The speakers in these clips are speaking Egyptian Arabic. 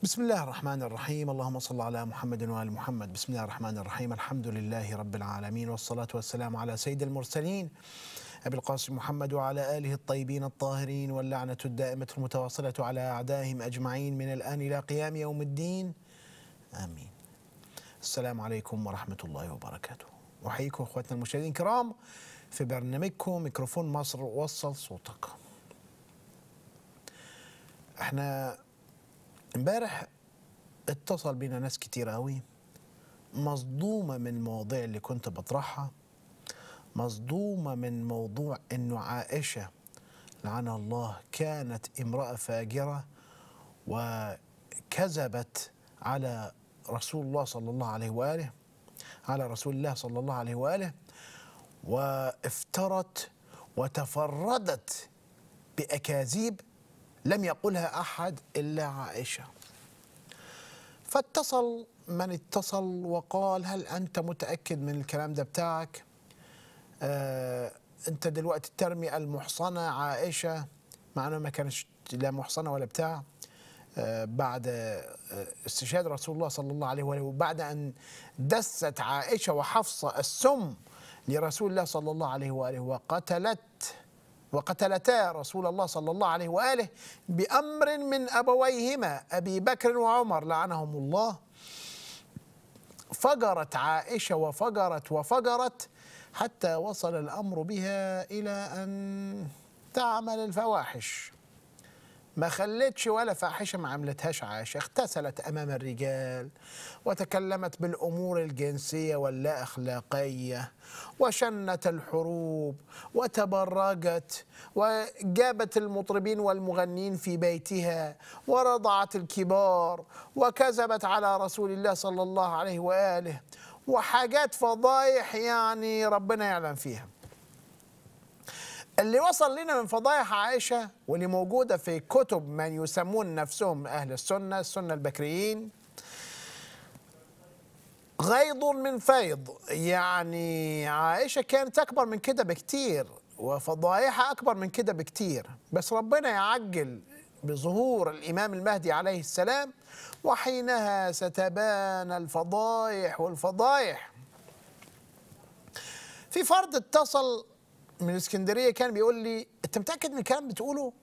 بسم الله الرحمن الرحيم اللهم صل على محمد وآل محمد بسم الله الرحمن الرحيم الحمد لله رب العالمين والصلاة والسلام على سيد المرسلين أبي القاسم محمد وعلى آله الطيبين الطاهرين واللعنة الدائمة المتواصلة على أعدائهم أجمعين من الآن إلى قيام يوم الدين آمين السلام عليكم ورحمة الله وبركاته أحييكم أخواتنا المشاهدين الكرام في برنامجكم ميكروفون مصر وصل صوتك احنا امبارح اتصل بينا ناس كتير قوي مصدومة من المواضيع اللي كنت بطرحها مصدومة من موضوع انه عائشة لعنها الله كانت امرأة فاجرة وكذبت على رسول الله صلى الله عليه وآله على رسول الله صلى الله عليه وآله وافترت وتفردت بأكاذيب لم يقلها أحد إلا عائشة فاتصل من اتصل وقال هل أنت متأكد من الكلام ده بتاعك آه أنت دلوقتي ترمي المحصنة عائشة مع أنها ما كانتش لا محصنة ولا بتاع آه بعد آه استشهاد رسول الله صلى الله عليه وآله وبعد أن دست عائشة وحفصة السم لرسول الله صلى الله عليه وآله وقتلت وقتلتا رسول الله صلى الله عليه واله بامر من ابويهما ابي بكر وعمر لعنهم الله فجرت عائشه وفجرت وفجرت حتى وصل الامر بها الى ان تعمل الفواحش ما خلتش ولا فاحشه ما عملتهاش عائشه اغتسلت امام الرجال وتكلمت بالامور الجنسيه واللا اخلاقيه وشنت الحروب وتبرجت وجابت المطربين والمغنين في بيتها ورضعت الكبار وكذبت على رسول الله صلى الله عليه واله وحاجات فضايح يعني ربنا يعلم فيها اللي وصل لنا من فضايح عائشة واللي موجودة في كتب من يسمون نفسهم أهل السنة السنة البكريين غيض من فيض يعني عائشة كانت أكبر من كده بكتير وفضايحها أكبر من كده بكتير بس ربنا يعجل بظهور الإمام المهدي عليه السلام وحينها ستبان الفضايح والفضايح في فرد اتصل من اسكندريه كان بيقول لي انت متاكد من الكلام بتقوله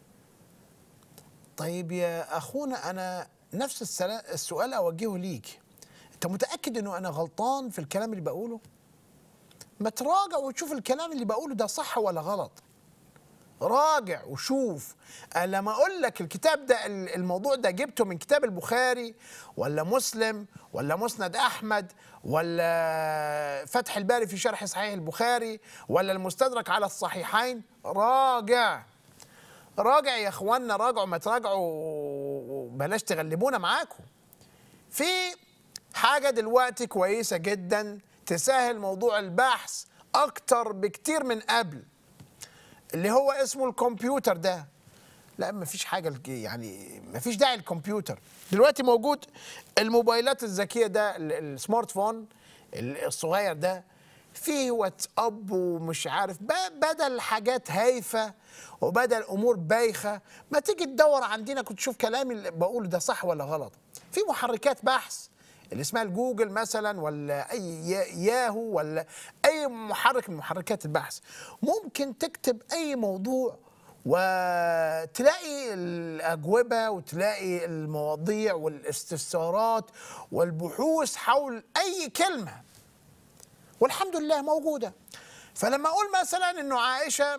طيب يا اخونا انا نفس السؤال اوجهه ليك انت متاكد انه انا غلطان في الكلام اللي بقوله ما تراجع وتشوف الكلام اللي بقوله ده صح ولا غلط راجع وشوف لما اقول لك الكتاب ده الموضوع ده جبته من كتاب البخاري ولا مسلم ولا مسند احمد ولا فتح الباري في شرح صحيح البخاري ولا المستدرك على الصحيحين راجع راجع يا اخوانا راجعوا ما تراجعوا بلاش تغلبونا معاكم في حاجه دلوقتي كويسه جدا تسهل موضوع البحث اكتر بكتير من قبل اللي هو اسمه الكمبيوتر ده لا ما فيش حاجه يعني ما فيش داعي الكمبيوتر دلوقتي موجود الموبايلات الذكيه ده السمارت فون الصغير ده فيه واتساب ومش عارف بدل حاجات هايفه وبدل امور بايخه ما تيجي تدور عندنا كنت تشوف كلامي اللي بقوله ده صح ولا غلط في محركات بحث اللي اسمها الجوجل مثلا ولا اي ياهو ولا اي محرك من محركات البحث ممكن تكتب اي موضوع وتلاقي الاجوبه وتلاقي المواضيع والاستفسارات والبحوث حول اي كلمه والحمد لله موجوده فلما اقول مثلا انه عائشه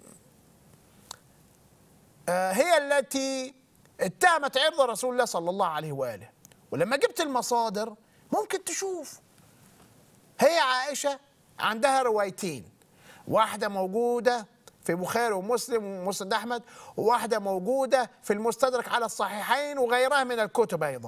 هي التي اتهمت عرض رسول الله صلى الله عليه واله ولما جبت المصادر ممكن تشوف هي عائشة عندها روايتين واحدة موجودة في بخاري ومسلم ومسند أحمد وواحدة موجودة في المستدرك على الصحيحين وغيرها من الكتب أيضا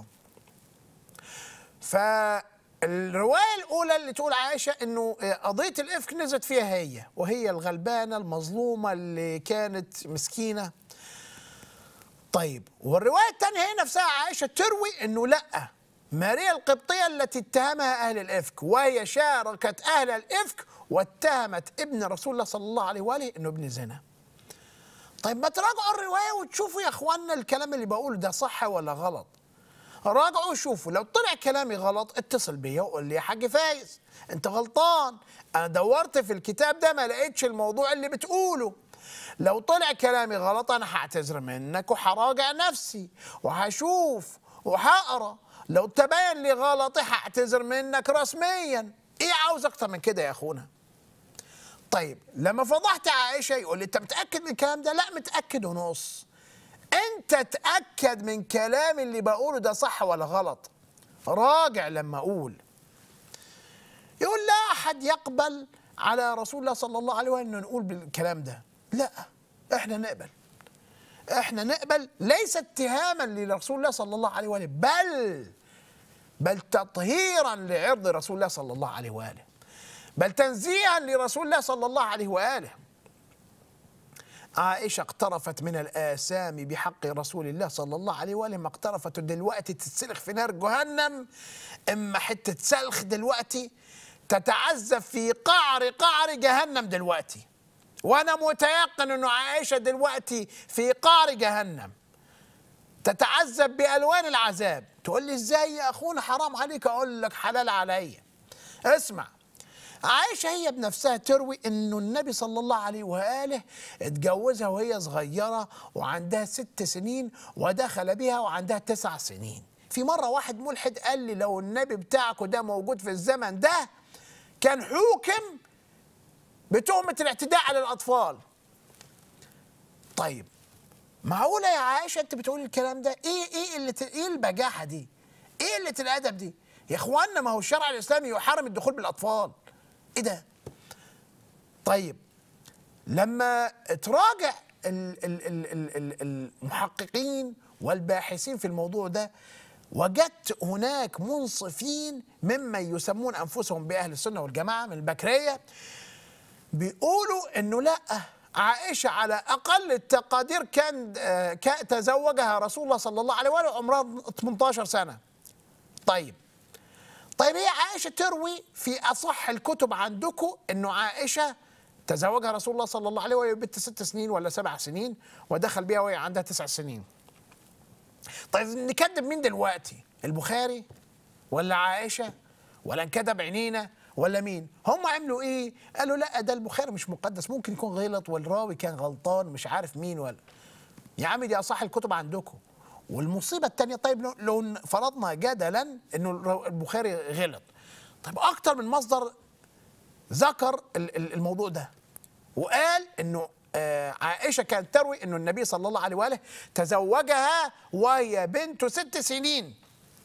فالرواية الأولى اللي تقول عائشة أنه قضية الإفك نزلت فيها هي وهي الغلبانة المظلومة اللي كانت مسكينة طيب والرواية الثانية هي نفسها عائشة تروي أنه لأ ماريا القبطية التي اتهمها أهل الإفك وهي شاركت أهل الإفك واتهمت ابن رسول الله صلى الله عليه وآله أنه ابن زنا طيب ما تراجعوا الرواية وتشوفوا يا أخواننا الكلام اللي بقوله ده صح ولا غلط راجعوا وشوفوا لو طلع كلامي غلط اتصل بيا وقول لي يا حاج فايز انت غلطان انا دورت في الكتاب ده ما لقيتش الموضوع اللي بتقوله لو طلع كلامي غلط انا هعتذر منك وهراجع نفسي وهشوف وهقرا لو تبين لي غلطي هعتذر منك رسميا ايه عاوز اكتر من كده يا اخونا طيب لما فضحت عائشه يقول لي انت متاكد من الكلام ده لا متاكد ونص انت تاكد من كلامي اللي بقوله ده صح ولا غلط راجع لما اقول يقول لا احد يقبل على رسول الله صلى الله عليه وسلم انه نقول بالكلام ده لا احنا نقبل احنا نقبل ليس اتهاما لرسول الله صلى الله عليه واله بل بل تطهيرا لعرض رسول الله صلى الله عليه واله بل تنزيها لرسول الله صلى الله عليه واله عائشة اقترفت من الآثام بحق رسول الله صلى الله عليه وآله ما اقترفت دلوقتي تتسلخ في نار جهنم إما حتة سلخ دلوقتي تتعذب في قعر قعر جهنم دلوقتي وأنا متيقن أنه عائشة دلوقتي في قعر جهنم تتعذب بألوان العذاب تقول لي إزاي يا أخونا حرام عليك أقول لك حلال عليا اسمع عائشة هي بنفسها تروي انه النبي صلى الله عليه واله اتجوزها وهي صغيرة وعندها ست سنين ودخل بها وعندها تسع سنين في مرة واحد ملحد قال لي لو النبي بتاعكم ده موجود في الزمن ده كان حوكم بتهمة الاعتداء على الأطفال طيب معقولة يا عائشة أنت بتقولي الكلام ده إيه إيه اللي إيه البجاحة دي إيه اللي الأدب دي يا إخواننا ما هو الشرع الإسلامي يحرم الدخول بالأطفال ايه ده طيب لما تراجع ال- ال- ال- ال- ال- المحققين والباحثين في الموضوع ده وجدت هناك منصفين ممن يسمون انفسهم باهل السنه والجماعه من البكريه بيقولوا انه لا عائشه على اقل التقادير كان آه، كا- تزوجها رسول الله صلى الله عليه وسلم عمرها 18 سنه طيب طيب هي عائشه تروي في اصح الكتب عندكم انه عائشه تزوجها رسول الله صلى الله عليه وسلم بنت ست سنين ولا سبع سنين ودخل بها وهي عندها تسع سنين. طيب نكذب مين دلوقتي؟ البخاري ولا عائشه ولا نكذب عينينا ولا مين؟ هم عملوا ايه؟ قالوا لا ده البخاري مش مقدس ممكن يكون غلط والراوي كان غلطان مش عارف مين ولا يا عم دي اصح الكتب عندكم والمصيبه الثانيه طيب لو- لو فرضنا جدلا انه الر- البخاري غلط طيب اكتر من مصدر ذكر ال- ال- الموضوع ده وقال انه آه، عائشه كانت تروي انه النبي صلى الله عليه واله تزوجها وهي بنت ست سنين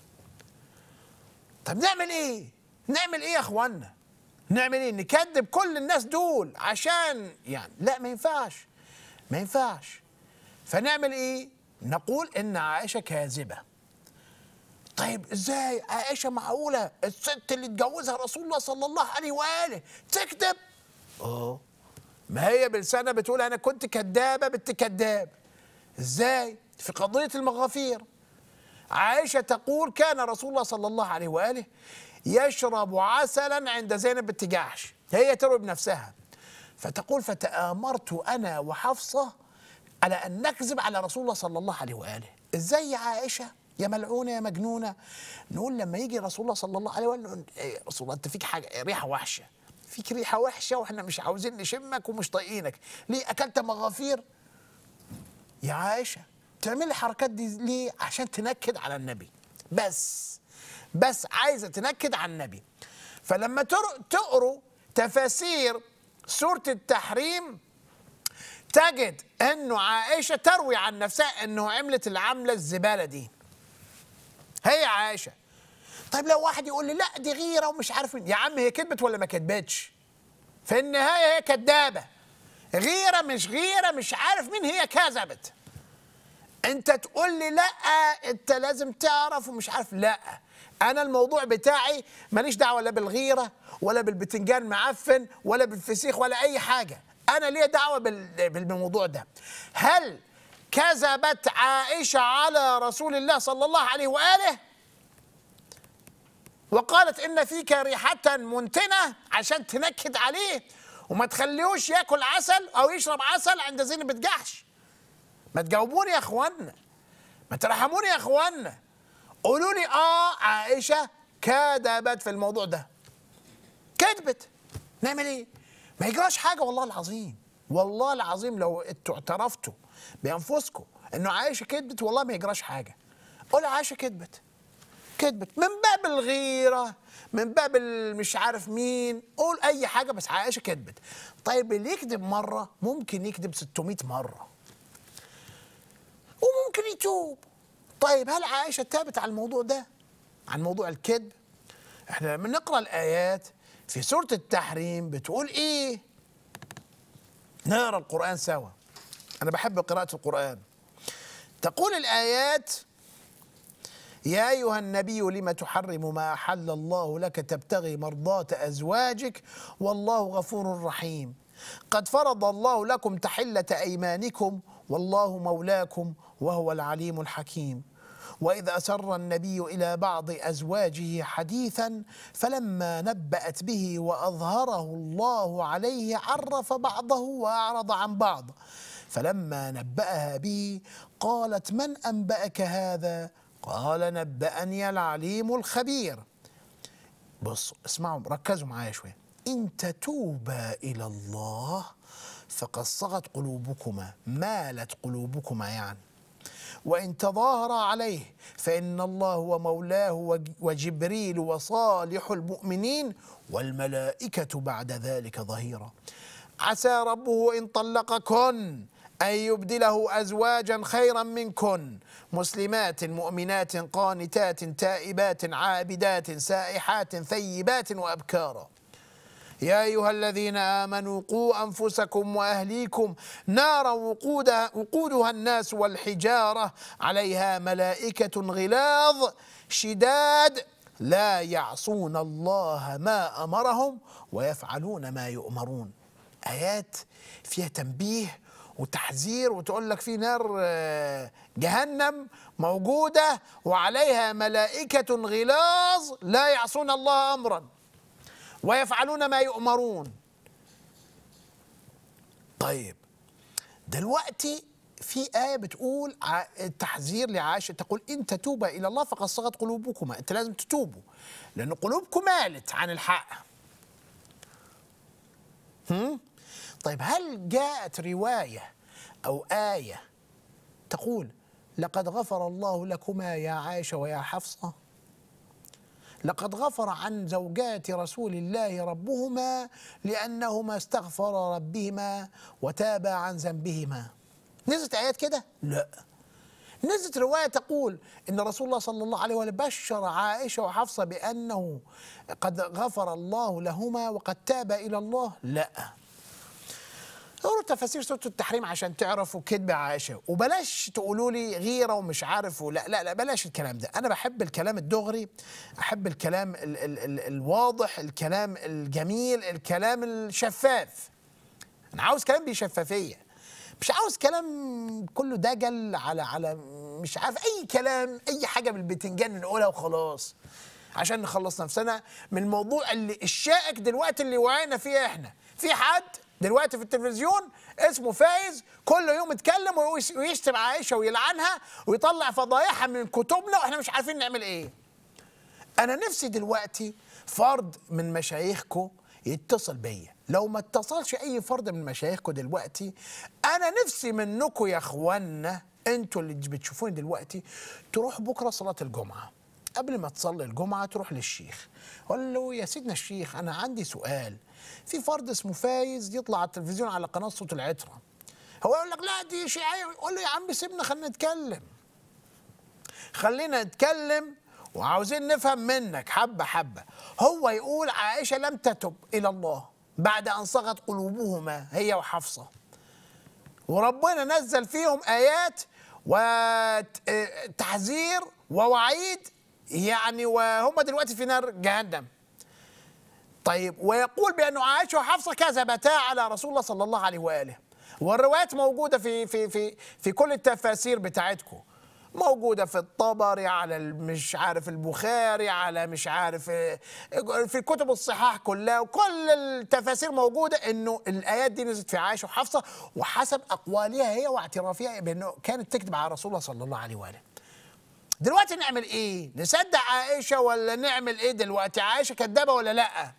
طب نعمل ايه نعمل ايه يا اخوانا نعمل ايه نكذب كل الناس دول عشان يعني لا ما ينفعش ما ينفعش فنعمل ايه نقول ان عائشه كاذبه طيب ازاي عائشه معقوله الست اللي اتجوزها رسول الله صلى الله عليه واله تكذب اه ما هي بلسانها بتقول انا كنت كذابه بنت كذاب ازاي في قضيه المغافير عائشه تقول كان رسول الله صلى الله عليه واله يشرب عسلا عند زينب بنت جحش هي تروي بنفسها فتقول فتآمرت انا وحفصه على ان نكذب على رسول الله صلى الله عليه واله ازاي يا عائشه يا ملعونه يا مجنونه نقول لما يجي رسول الله صلى الله عليه وسلم نقول إيه رسول الله انت فيك حاجه ريحه وحشه فيك ريحه وحشه واحنا مش عاوزين نشمك ومش طايقينك ليه اكلت مغافير يا عائشه تعملي الحركات دي ليه عشان تنكد على النبي بس بس عايزه تنكد على النبي فلما تر- تقروا تفاسير سوره التحريم تجد انه عائشه تروي عن نفسها انه عملت العمله الزباله دي هي عائشه طيب لو واحد يقول لي لا دي غيره ومش عارف مين يا عم هي كذبت ولا ما كذبتش في النهايه هي كدابه غيره مش غيره مش عارف مين هي كذبت انت تقول لي لا انت لازم تعرف ومش عارف لا انا الموضوع بتاعي ماليش دعوه لا بالغيره ولا بالبتنجان معفن ولا بالفسيخ ولا اي حاجه انا ليه دعوه بال- بالموضوع ده هل كذبت عائشه على رسول الله صلى الله عليه واله وقالت ان فيك ريحه منتنه عشان تنكد عليه وما تخليهوش ياكل عسل او يشرب عسل عند زينب بتجحش ما تجاوبوني يا اخوانا ما ترحموني يا اخوانا قولوا لي اه عائشه كذبت في الموضوع ده كذبت نعمل ايه ما يجراش حاجه والله العظيم والله العظيم لو انتوا اعترفتوا بانفسكم انه عائشه كذبت والله ما يجراش حاجه قول عائشه كذبت كذبت من باب الغيره من باب ال- مش عارف مين قول اي حاجه بس عائشه كذبت طيب اللي يكذب مره ممكن يكذب 600 مره وممكن يتوب طيب هل عائشه تابت على الموضوع ده عن موضوع الكذب احنا لما نقرا الايات في سوره التحريم بتقول ايه نقرا القران سوا انا بحب قراءه القران تقول الايات يا أيها النبي لم تحرم ما أحل الله لك تبتغي مرضات أزواجك والله غفور رحيم قد فرض الله لكم تحلة أيمانكم والله مولاكم وهو العليم الحكيم وإذ أسر النبي إلى بعض أزواجه حديثا فلما نبأت به وأظهره الله عليه عرف بعضه وأعرض عن بعض فلما نبأها به قالت من أنبأك هذا قال نبأني العليم الخبير بصوا اسمعوا ركزوا معايا شوية إن تتوبا إلى الله فقد صغت قلوبكما مالت قلوبكما يعني وإن تظاهر عليه فإن الله هو مولاه وج- وجبريل وصالح المؤمنين والملائكة بعد ذلك ظهيرا عسى ربه إن طلقكن أن يبدله أزواجا خيرا منكن مسلمات مؤمنات قانتات تائبات عابدات سائحات ثيبات وأبكارا يا أيها الذين آمنوا قوا أنفسكم وأهليكم نارا وقودها, وقودها الناس والحجارة عليها ملائكة غلاظ شداد لا يعصون الله ما أمرهم ويفعلون ما يؤمرون آيات فيها تنبيه وتحذير وتقول لك في نار آه، جهنم موجودة وعليها ملائكة غلاظ لا يعصون الله أمرا ويفعلون ما يؤمرون طيب دلوقتي في آية بتقول ع- التحذير لعائشة تقول إن تتوبا إلى الله فقد صغت قلوبكما أنت لازم تتوبوا لأن قلوبكم مالت عن الحق هم؟ طيب هل جاءت رواية أو آية تقول لقد غفر الله لكما يا عائشة ويا حفصة لقد غفر عن زوجات رسول الله ربهما لأنهما استغفر ربهما وتابا عن ذنبهما نزلت آيات كده؟ لا نزلت رواية تقول إن رسول الله صلى الله عليه وسلم بشر عائشة وحفصة بأنه قد غفر الله لهما وقد تاب إلى الله لا اقروا تفاسير سوره التحريم عشان تعرفوا كذب عائشه وبلاش تقولوا لي غيره ومش عارف ولا لا لا بلاش الكلام ده انا بحب الكلام الدغري احب الكلام ال ال ال الواضح الكلام الجميل الكلام الشفاف انا عاوز كلام بشفافيه مش عاوز كلام كله دجل على على مش عارف اي كلام اي حاجه بالبتنجان نقولها وخلاص عشان نخلص نفسنا من الموضوع اللي الشائك دلوقتي اللي وعينا فيه احنا في حد دلوقتي في التلفزيون اسمه فايز كل يوم يتكلم ويس- ويشتم عائشه ويلعنها ويطلع فضايحها من كتبنا واحنا مش عارفين نعمل ايه انا نفسي دلوقتي فرد من مشايخكم يتصل بيا لو ما اتصلش اي فرد من مشايخكم دلوقتي انا نفسي منكم يا اخوانا انتوا اللي بتشوفوني دلوقتي تروح بكره صلاه الجمعه قبل ما تصلي الجمعه تروح للشيخ قول له يا سيدنا الشيخ انا عندي سؤال في فرد اسمه فايز يطلع على التلفزيون على قناه صوت العتره هو يقول لك لا دي شيعيه قول له يا عم سيبنا خلينا نتكلم خلينا نتكلم وعاوزين نفهم منك حبة حبة هو يقول عائشة لم تتب إلى الله بعد أن صغت قلوبهما هي وحفصة وربنا نزل فيهم آيات وتحذير ووعيد يعني وهم دلوقتي في نار جهنم طيب ويقول بأنه عائشة وحفصة كذبتا على رسول الله صلى الله عليه وآله والروايات موجودة في في في في كل التفاسير بتاعتكم موجودة في الطبري على ال- مش عارف البخاري على مش عارف آه، في كتب الصحاح كلها وكل التفاسير موجودة انه الآيات دي نزلت في عائشة وحفصة وحسب أقوالها هي واعترافها بأنه كانت تكذب على رسول الله صلى الله عليه وآله دلوقتي نعمل ايه نصدق عائشه ولا نعمل ايه دلوقتي عائشه كدابه ولا لا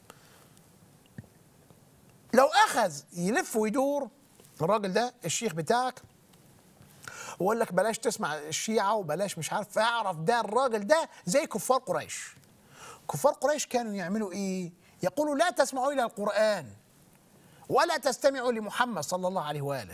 لو اخذ يلف ويدور الراجل ده الشيخ بتاعك ويقول لك بلاش تسمع الشيعه وبلاش مش عارف اعرف ده الراجل ده زي كفار قريش كفار قريش كانوا يعملوا ايه يقولوا لا تسمعوا الى القران ولا تستمعوا لمحمد صلى الله عليه واله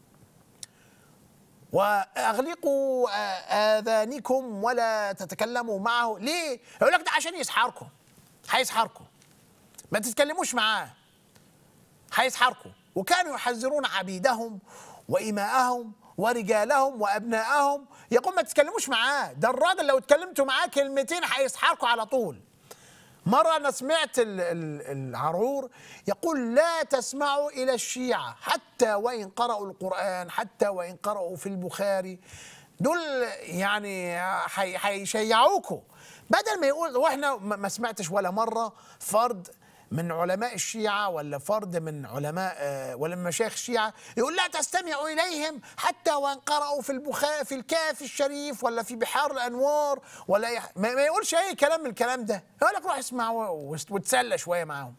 واغلقوا اذانكم ولا تتكلموا معه ليه يقول لك ده عشان يسحركم هيسحركم ما تتكلموش معاه هيسحركم وكانوا يحذرون عبيدهم وإماءهم ورجالهم وأبنائهم يقول ما تتكلموش معاه ده الراجل لو اتكلمتوا معاه كلمتين هيسحركم على طول مرة أنا سمعت ال- ال- العرور يقول لا تسمعوا إلى الشيعة حتى وإن قرأوا القرآن حتى وإن قرأوا في البخاري دول يعني حي- هيشيعوكوا بدل ما يقول واحنا ما ما سمعتش ولا مرة فرد من علماء الشيعة ولا فرد من علماء آه، ولا من مشايخ الشيعة يقول لا تستمعوا إليهم حتى وإن قرأوا في البخاري في الكافي الشريف ولا في بحار الأنوار ولا أي ح- ما ما يقولش أي كلام من الكلام ده يقول لك روح اسمع و- وتسلى شوية معاهم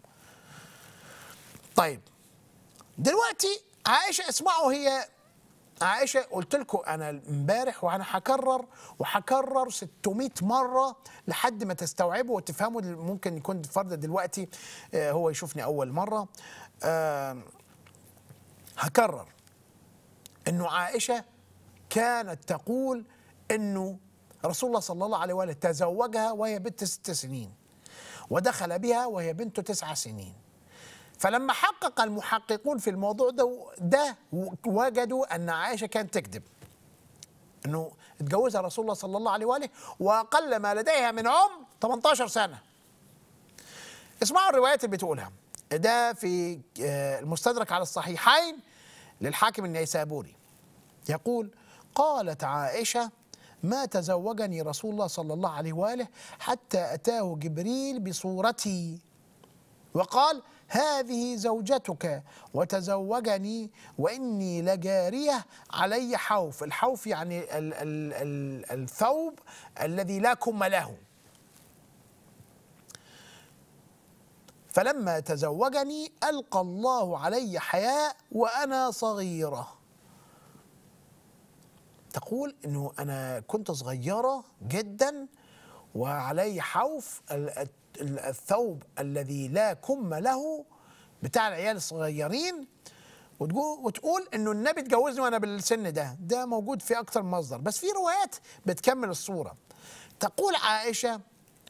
طيب دلوقتي عائشة اسمعوا هي عائشة قلت لكم أنا امبارح وأنا هكرر وهكرر 600 مرة لحد ما تستوعبوا وتفهموا دل- ممكن يكون فرد دلوقتي آه، هو يشوفني أول مرة آه، هكرر إنه عائشة كانت تقول إنه رسول الله صلى الله عليه وآله تزوجها وهي بنت ست سنين ودخل بها وهي بنت تسع سنين فلما حقق المحققون في الموضوع ده ده وجدوا ان عائشه كانت تكذب انه اتجوزها رسول الله صلى الله عليه واله واقل ما لديها من عمر 18 سنه اسمعوا الروايات اللي بتقولها ده في آه، المستدرك على الصحيحين للحاكم النيسابوري يقول قالت عائشه ما تزوجني رسول الله صلى الله عليه واله حتى اتاه جبريل بصورتي وقال هذه زوجتك وتزوجني واني لجاريه علي حوف، الحوف يعني ال ال ال الثوب الذي لا كم له. فلما تزوجني القى الله علي حياء وانا صغيره. تقول انه انا كنت صغيره جدا وعلي حوف ال- ال- الثوب الذي لا كم له بتاع العيال الصغيرين وتقول وتقول انه النبي اتجوزني وانا بالسن ده ده موجود في اكثر من مصدر بس في روايات بتكمل الصوره تقول عائشه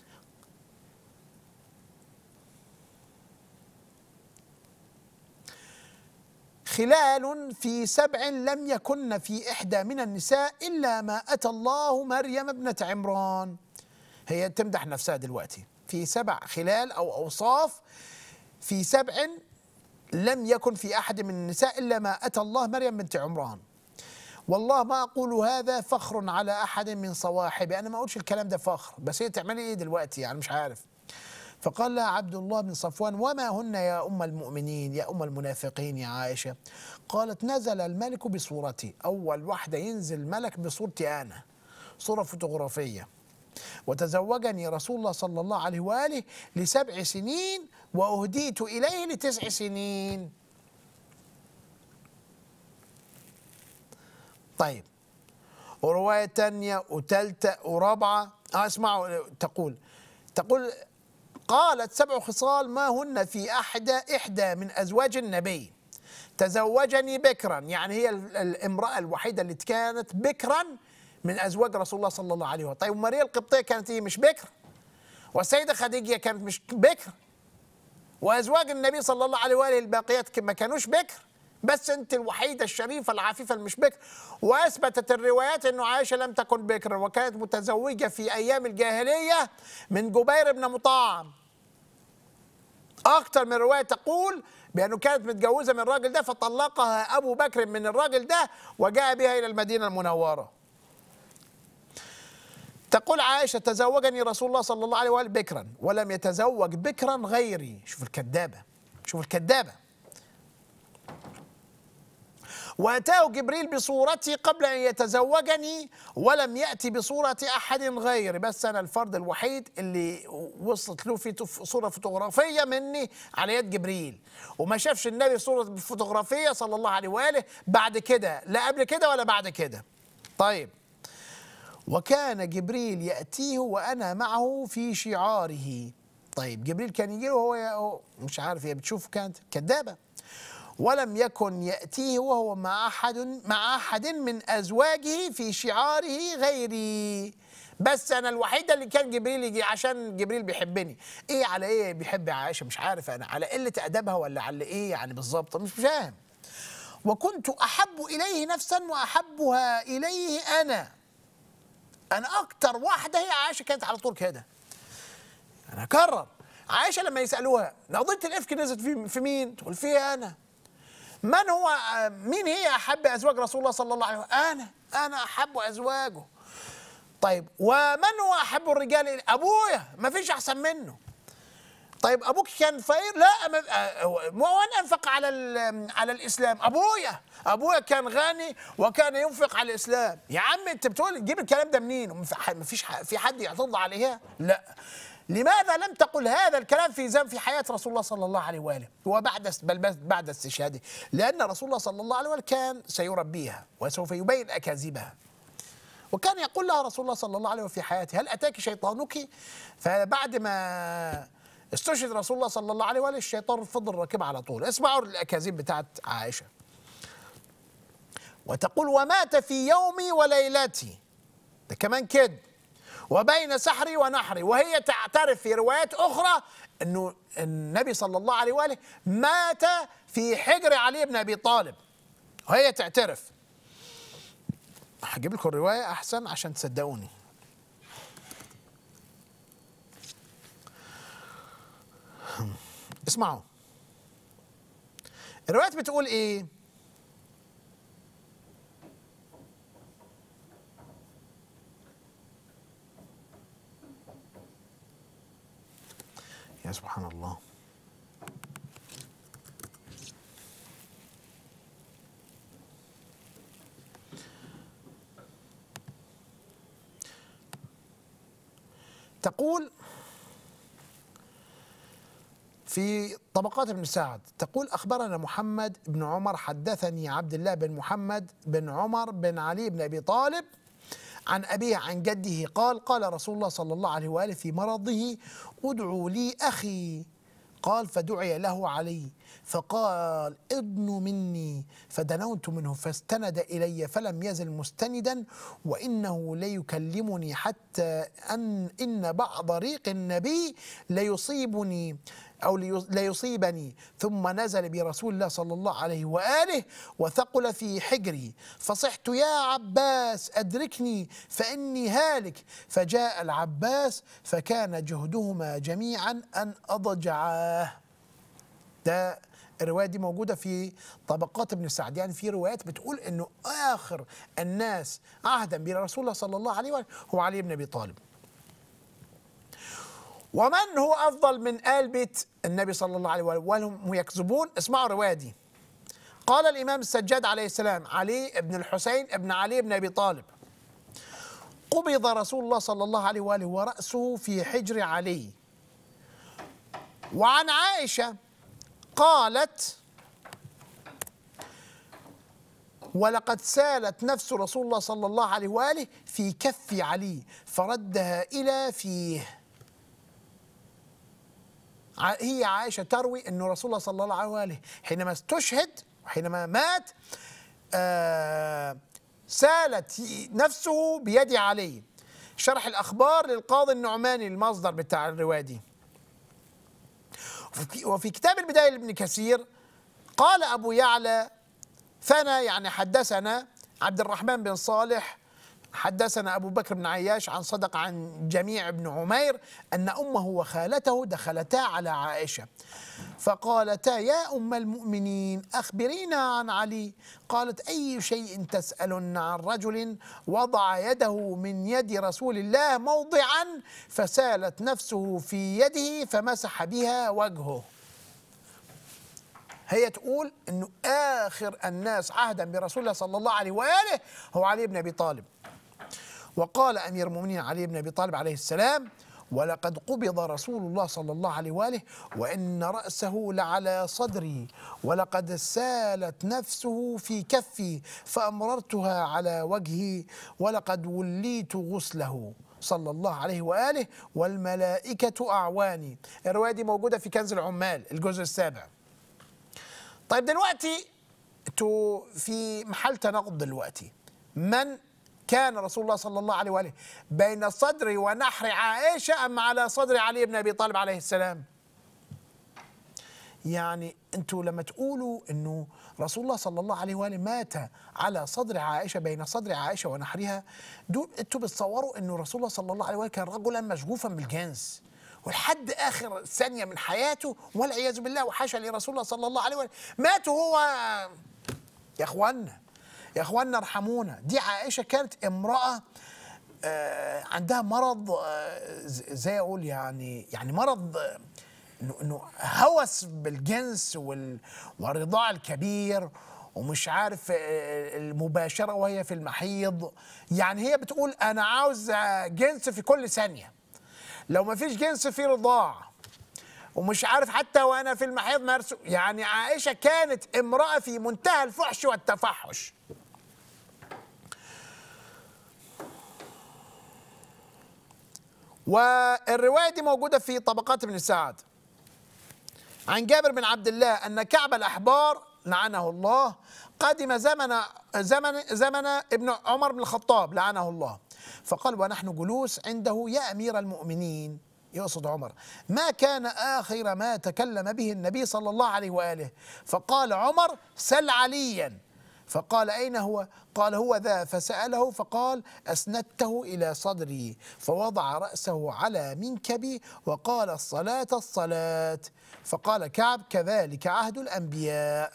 خلال في سبع لم يكن في إحدى من النساء إلا ما أتى الله مريم ابنة عمران هي تمدح نفسها دلوقتي في سبع خلال أو أوصاف في سبع لم يكن في أحد من النساء إلا ما أتى الله مريم بنت عمران والله ما أقول هذا فخر على أحد من صواحبي أنا ما أقولش الكلام ده فخر بس هي تعملي إيه دلوقتي يعني مش عارف فقال لها عبد الله بن صفوان وما هن يا أم المؤمنين يا أم المنافقين يا عائشة قالت نزل الملك بصورتي أول واحدة ينزل ملك بصورتي أنا صورة فوتوغرافية وتزوجني رسول الله صلى الله عليه وآله لسبع سنين وأهديت إليه لتسع سنين طيب ورواية تانية وتالتة ورابعة آه اسمعوا تقول تقول قالت سبع خصال ما هن في أحدى إحدى من أزواج النبي تزوجني بكرا يعني هي ال- الامرأة الوحيدة اللي كانت بكرا من أزواج رسول الله صلى الله عليه وسلم طيب ماريا القبطية كانت هي مش بكر والسيدة خديجة كانت مش بكر وأزواج النبي صلى الله عليه وآله الباقيات ما كانوش بكر بس انت الوحيده الشريفه العفيفه اللي مش بكر واثبتت الروايات انه عائشه لم تكن بكرا وكانت متزوجه في ايام الجاهليه من جبير بن مطاعم اكتر من روايه تقول بانه كانت متجوزه من الراجل ده فطلقها ابو بكر من الراجل ده وجاء بها الى المدينه المنوره تقول عائشة تزوجني رسول الله صلى الله عليه وآله بكرا ولم يتزوج بكرا غيري شوف الكذابة شوف الكذابة واتاه جبريل بصورتي قبل ان يتزوجني ولم ياتي بصوره احد غيري بس انا الفرد الوحيد اللي وصلت له في تف- صوره فوتوغرافيه مني على يد جبريل وما شافش النبي صوره فوتوغرافيه صلى الله عليه واله بعد كده لا قبل كده ولا بعد كده طيب وكان جبريل يأتيه وأنا معه في شعاره طيب جبريل كان يجي له وهو هو مش عارف هي بتشوفه كانت كذابة ولم يكن يأتيه وهو مع أحد مع أحد من أزواجه في شعاره غيري بس أنا الوحيدة اللي كان جبريل يجي عشان جبريل بيحبني إيه على إيه بيحب عائشة مش عارف أنا على قلة أدبها ولا على إيه يعني بالظبط مش فاهم وكنت أحب إليه نفسا وأحبها إليه أنا انا اكتر واحده هي عائشه كانت على طول كده انا اكرر عائشه لما يسالوها قضيه الافك نزلت في في مين تقول فيها انا من هو مين هي احب ازواج رسول الله صلى الله عليه وسلم انا انا احب ازواجه طيب ومن هو احب الرجال إلي؟ ابويا ما فيش احسن منه طيب ابوك كان فقير لا ما- آه، وان انفق على ال- على الاسلام ابويا ابويا كان غني وكان ينفق على الاسلام يا عم انت بتقول تجيب الكلام ده منين ما فيش ح- في حد يعترض عليها لا لماذا لم تقل هذا الكلام في زم في حياه رسول الله صلى الله عليه واله وبعد بل بس بعد استشهاده لان رسول الله صلى الله عليه واله كان سيربيها وسوف يبين اكاذيبها وكان يقول لها رسول الله صلى الله عليه وسلم في حياته هل اتاك شيطانك فبعد ما استشهد رسول الله صلى الله عليه واله الشيطان فضل راكبها على طول اسمعوا الاكاذيب بتاعت عائشه وتقول ومات في يومي وليلتي ده كمان كده وبين سحري ونحري وهي تعترف في روايات اخرى انه النبي صلى الله عليه واله مات في حجر علي بن ابي طالب وهي تعترف هجيب لكم الروايه احسن عشان تصدقوني اسمعوا الروايات بتقول ايه يا سبحان الله تقول في طبقات ابن سعد تقول أخبرنا محمد بن عمر حدثني عبد الله بن محمد بن عمر بن علي بن أبي طالب عن أبيه عن جده قال قال رسول الله صلى الله عليه وآله في مرضه ادعوا لي أخي قال فدعي له علي فقال ادنوا مني فدنوت منه فاستند إلي فلم يزل مستندا وإنه ليكلمني حتى أن إن بعض ريق النبي ليصيبني أو ليص- ليصيبني ثم نزل برسول الله صلى الله عليه وآله وثقل في حجري فصحت يا عباس أدركني فإني هالك فجاء العباس فكان جهدهما جميعا أن أضجعاه ده الرواية دي موجودة في طبقات ابن سعد يعني في روايات بتقول انه اخر الناس عهدا برسول الله صلى الله عليه وآله هو علي بن ابي طالب ومن هو افضل من ال بيت النبي صلى الله عليه وآله وهم يكذبون اسمعوا الرواية دي قال الامام السجاد عليه السلام علي بن الحسين بن علي بن ابي طالب قبض رسول الله صلى الله عليه واله وراسه في حجر علي وعن عائشه قالت ولقد سالت نفس رسول الله صلى الله عليه واله في كف علي فردها الى فيه ع- هي عائشه تروي انه رسول الله صلى الله عليه واله حينما استشهد وحينما مات آه سالت نفسه بيد علي شرح الاخبار للقاضي النعماني المصدر بتاع الروايه دي وفي- وفي كتاب البداية لابن كثير قال أبو يعلى ثنى يعني حدثنا عبد الرحمن بن صالح حدثنا أبو بكر بن عياش عن صدق عن جميع بن عمير أن أمه وخالته دخلتا على عائشة فقالتا يا أم المؤمنين أخبرينا عن علي قالت أي شيء تسألن عن رجل وضع يده من يد رسول الله موضعا فسالت نفسه في يده فمسح بها وجهه هي تقول انه اخر الناس عهدا برسول الله صلى الله عليه واله هو علي بن ابي طالب وقال امير المؤمنين علي بن ابي طالب عليه السلام ولقد قبض رسول الله صلى الله عليه واله وان راسه لعلى صدري ولقد سالت نفسه في كفي فامررتها على وجهي ولقد وليت غسله صلى الله عليه واله والملائكه اعواني الروايه دي موجوده في كنز العمال الجزء السابع طيب دلوقتي انتوا في محل تناقض دلوقتي من كان رسول الله صلى الله عليه واله بين صدر ونحر عائشه ام على صدر علي بن ابي طالب عليه السلام يعني انتوا لما تقولوا انه رسول الله صلى الله عليه واله مات على صدر عائشه بين صدر عائشه ونحرها دول انتوا بتصوروا انه رسول الله صلى الله عليه واله كان رجلا مشغوفا بالجنس ولحد اخر ثانيه من حياته والعياذ بالله وحاشا لرسول الله صلى الله عليه واله مات وهو يا اخوانا يا اخوانا ارحمونا دي عائشه كانت امراه آه، عندها مرض آه، ز- زي اقول يعني يعني مرض آه، انه انه هوس بالجنس وال- والرضاع الكبير ومش عارف آه، المباشره وهي في المحيض يعني هي بتقول انا عاوز آه، جنس في كل ثانيه لو ما فيش جنس في رضاع ومش عارف حتى وانا في المحيض مرسو يعني عائشه كانت امراه في منتهى الفحش والتفحش والروايه دي موجوده في طبقات ابن سعد عن جابر بن عبد الله ان كعب الاحبار لعنه الله قدم زمن زمن زمن ابن عمر بن الخطاب لعنه الله فقال ونحن جلوس عنده يا امير المؤمنين يقصد عمر ما كان اخر ما تكلم به النبي صلى الله عليه واله فقال عمر سل عليا فقال أين هو؟ قال هو ذا فسأله فقال أسندته إلى صدري فوضع رأسه على منكبي وقال الصلاة الصلاة فقال كعب كذلك عهد الأنبياء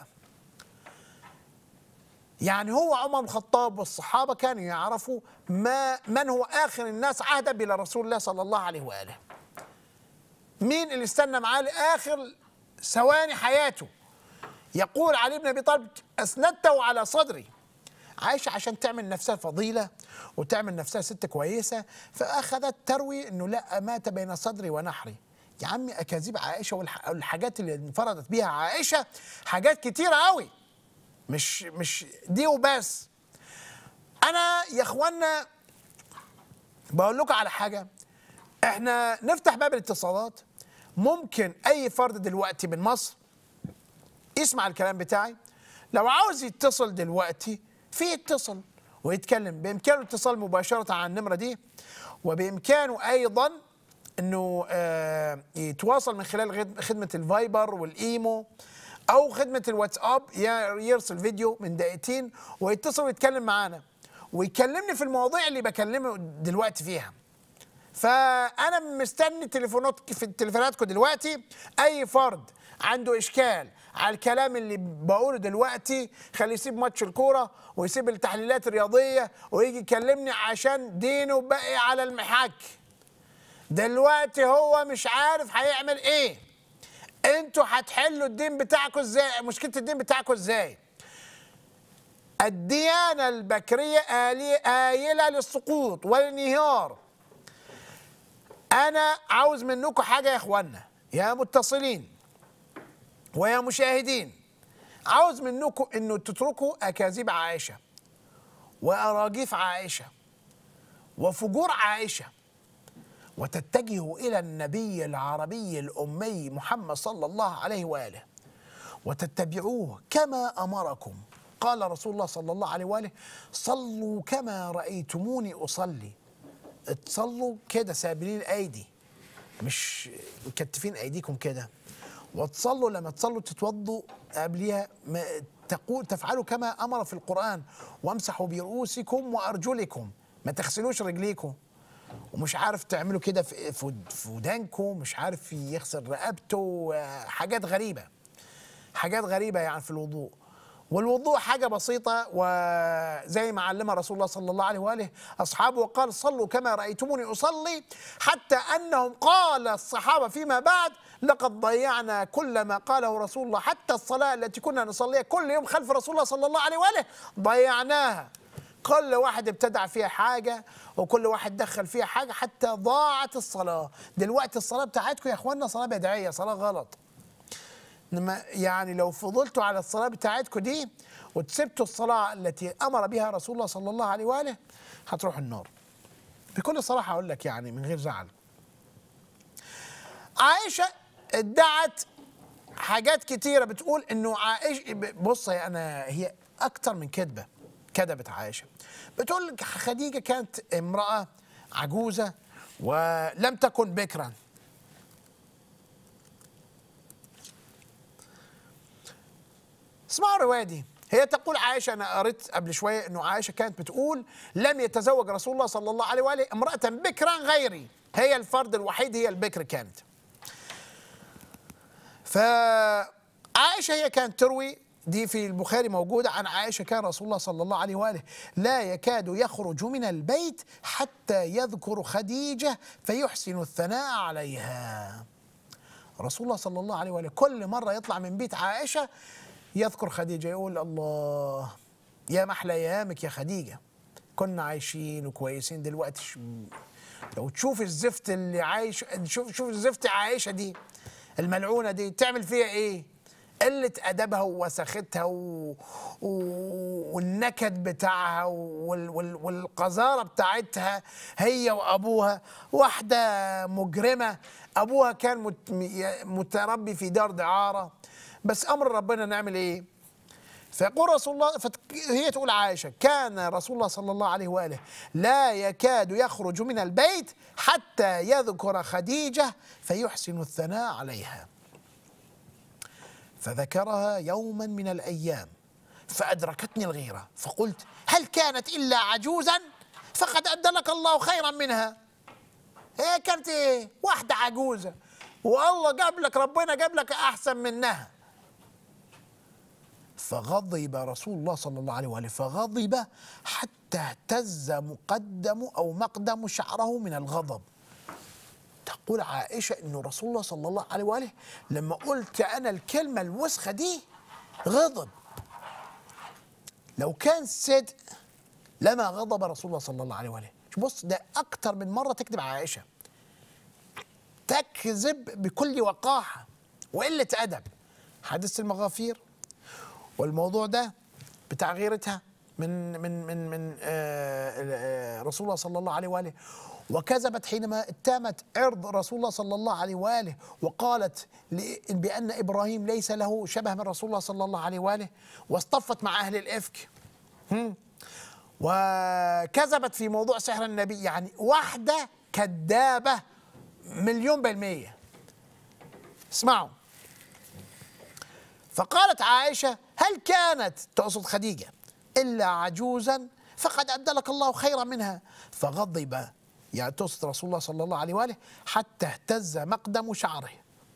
يعني هو عمر بن الخطاب والصحابة كانوا يعرفوا ما من هو آخر الناس عهدا بلا رسول الله صلى الله عليه وآله مين اللي استنى معاه لآخر ثواني حياته يقول علي بن ابي طالب اسندته على صدري عايشه عشان تعمل نفسها فضيله وتعمل نفسها ست كويسه فاخذت تروي انه لا مات بين صدري ونحري يا عمي اكاذيب عائشه والح- والحاجات اللي انفردت بيها عائشه حاجات كتيره قوي مش مش دي وبس انا يا اخوانا بقول لكم على حاجه احنا نفتح باب الاتصالات ممكن اي فرد دلوقتي من مصر يسمع الكلام بتاعي لو عاوز يتصل دلوقتي في يتصل ويتكلم بامكانه الاتصال مباشره على النمره دي وبامكانه ايضا انه آه، يتواصل من خلال غد- خدمه الفايبر والايمو او خدمه الواتساب ي- يرسل فيديو من دقيقتين ويتصل ويتكلم معانا ويكلمني في المواضيع اللي بكلمه دلوقتي فيها فانا مستني تليفونات في تليفوناتكم دلوقتي اي فرد عنده اشكال على الكلام اللي بقوله دلوقتي خليه يسيب ماتش الكوره ويسيب التحليلات الرياضيه ويجي يكلمني عشان دينه باقي على المحك دلوقتي هو مش عارف هيعمل ايه انتوا هتحلوا الدين بتاعكم ازاي مشكله الدين بتاعكم ازاي الديانه البكريه آلي- آيله للسقوط والانهيار انا عاوز منكم حاجه يا اخوانا يا متصلين ويا مشاهدين عاوز منكم انه تتركوا اكاذيب عائشه واراجيف عائشه وفجور عائشه وتتجهوا الى النبي العربي الامي محمد صلى الله عليه واله وتتبعوه كما امركم قال رسول الله صلى الله عليه واله صلوا كما رايتموني اصلي تصلوا كده سابلين الايدي مش مكتفين ايديكم كده وتصلوا لما تصلوا تتوضوا قبلها ما تقول تفعلوا كما امر في القران وامسحوا برؤوسكم وارجلكم ما تغسلوش رجليكم ومش عارف تعملوا كده في في في ودانكم مش عارف يغسل رقبته آه، حاجات غريبه حاجات غريبه يعني في الوضوء والوضوء حاجة بسيطة وزي ما علمها رسول الله صلى الله عليه وآله أصحابه وقال صلوا كما رأيتموني أصلي حتى أنهم قال الصحابة فيما بعد لقد ضيعنا كل ما قاله رسول الله حتى الصلاة التي كنا نصليها كل يوم خلف رسول الله صلى الله عليه وآله ضيعناها كل واحد ابتدع فيها حاجة وكل واحد دخل فيها حاجة حتى ضاعت الصلاة دلوقتي الصلاة بتاعتكم يا اخوانا صلاة بدعية صلاة غلط انما يعني لو فضلتوا على الصلاه بتاعتكم دي وتسبتوا الصلاه التي امر بها رسول الله صلى الله عليه واله هتروح النار. بكل صراحه اقول لك يعني من غير زعل. عائشه ادعت حاجات كتيره بتقول انه عائشه بص يا انا هي اكتر من كذبه كذبت عائشه. بتقول لك خديجه كانت امراه عجوزه ولم تكن بكرا اسمعوا الروايه دي هي تقول عائشه انا قريت قبل شويه انه عائشه كانت بتقول لم يتزوج رسول الله صلى الله عليه واله امراه بكرا غيري هي الفرد الوحيد هي البكر كانت فعائشه هي كانت تروي دي في البخاري موجودة عن عائشة كان رسول الله صلى الله عليه وآله لا يكاد يخرج من البيت حتى يذكر خديجة فيحسن الثناء عليها رسول الله صلى الله عليه وآله كل مرة يطلع من بيت عائشة يذكر خديجة يقول الله يا محلى ايامك يا خديجة كنا عايشين وكويسين دلوقتي ش... لو تشوف الزفت اللي عايش شوف شوف الزفت عايشة دي الملعونة دي تعمل فيها ايه قلة أدبها ووسختها و... و... والنكد بتاعها وال... وال... والقذارة بتاعتها هي وأبوها واحدة مجرمة أبوها كان مت... متربي في دار دعارة بس امر ربنا نعمل ايه فيقول رسول الله فت... هي تقول عائشه كان رسول الله صلى الله عليه واله لا يكاد يخرج من البيت حتى يذكر خديجه فيحسن الثناء عليها فذكرها يوما من الايام فادركتني الغيره فقلت هل كانت الا عجوزا فقد ابدلك الله خيرا منها هي كانت ايه واحده عجوزه والله جاب لك ربنا جاب لك احسن منها فغضب رسول الله صلى الله عليه وآله فغضب حتى اهتز مقدم أو مقدم شعره من الغضب تقول عائشة أنه رسول الله صلى الله عليه وآله لما قلت أنا الكلمة الوسخة دي غضب لو كان صدق لما غضب رسول الله صلى الله عليه وآله بص ده أكتر من مرة تكذب عائشة تكذب بكل وقاحة وقلة أدب حديث المغافير والموضوع ده بتاع غيرتها من من من من آه رسول الله صلى الله عليه واله وكذبت حينما اتهمت عرض رسول الله صلى الله عليه واله وقالت بان ابراهيم ليس له شبه من رسول الله صلى الله عليه واله واصطفت مع اهل الافك وكذبت في موضوع سحر النبي يعني واحده كذابه مليون بالميه اسمعوا فقالت عائشه هل كانت تقصد خديجة إلا عجوزا فقد أبدلك الله خيرا منها فغضب يعني تقصد رسول الله صلى الله عليه وآله حتى اهتز مقدم شعره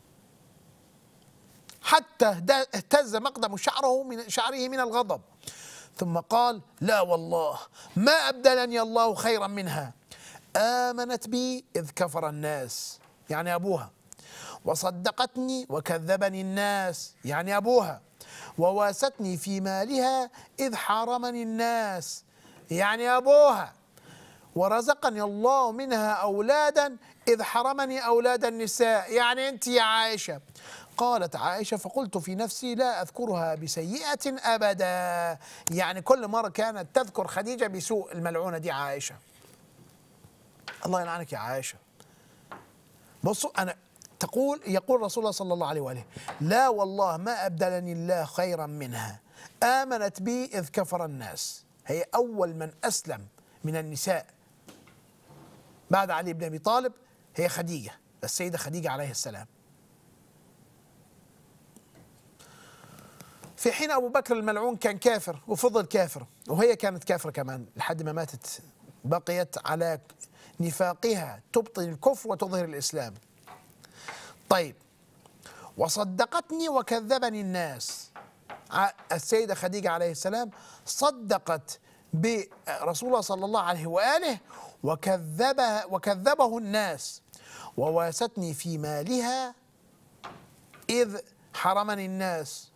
حتى اهتز مقدم شعره من شعره من الغضب ثم قال لا والله ما أبدلني الله خيرا منها آمنت بي إذ كفر الناس يعني أبوها وصدقتني وكذبني الناس يعني أبوها وواستني في مالها إذ حرمني الناس يعني أبوها ورزقني الله منها أولادا إذ حرمني أولاد النساء يعني أنت يا عائشة قالت عائشة فقلت في نفسي لا أذكرها بسيئة أبدا يعني كل مرة كانت تذكر خديجة بسوء الملعونة دي عائشة الله يلعنك يا عائشة بصوا أنا تقول يقول رسول الله صلى الله عليه وآله لا والله ما أبدلني الله خيرا منها آمنت بي إذ كفر الناس هي أول من أسلم من النساء بعد علي بن أبي طالب هي خديجة السيدة خديجة عليه السلام في حين أبو بكر الملعون كان كافر وفضل كافر وهي كانت كافرة كمان لحد ما ماتت بقيت على نفاقها تبطل الكفر وتظهر الإسلام طيب وصدقتني وكذبني الناس ع- السيدة خديجة عليه السلام صدقت برسول الله صلى الله عليه وآله وكذبها وكذبه الناس وواستني في مالها إذ حرمني الناس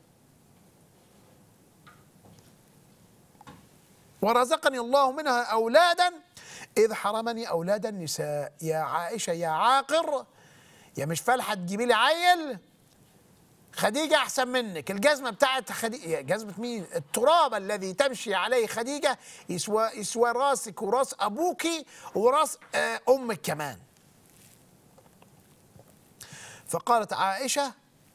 ورزقني الله منها أولادا إذ حرمني أولاد النساء يا عائشة يا عاقر يا مش فالحة تجيبي لي عيل خديجة أحسن منك الجزمة بتاعت خديجة جزمة مين التراب الذي تمشي عليه خديجة يسوى, يسوى راسك وراس أبوك وراس آه، أمك كمان فقالت عائشة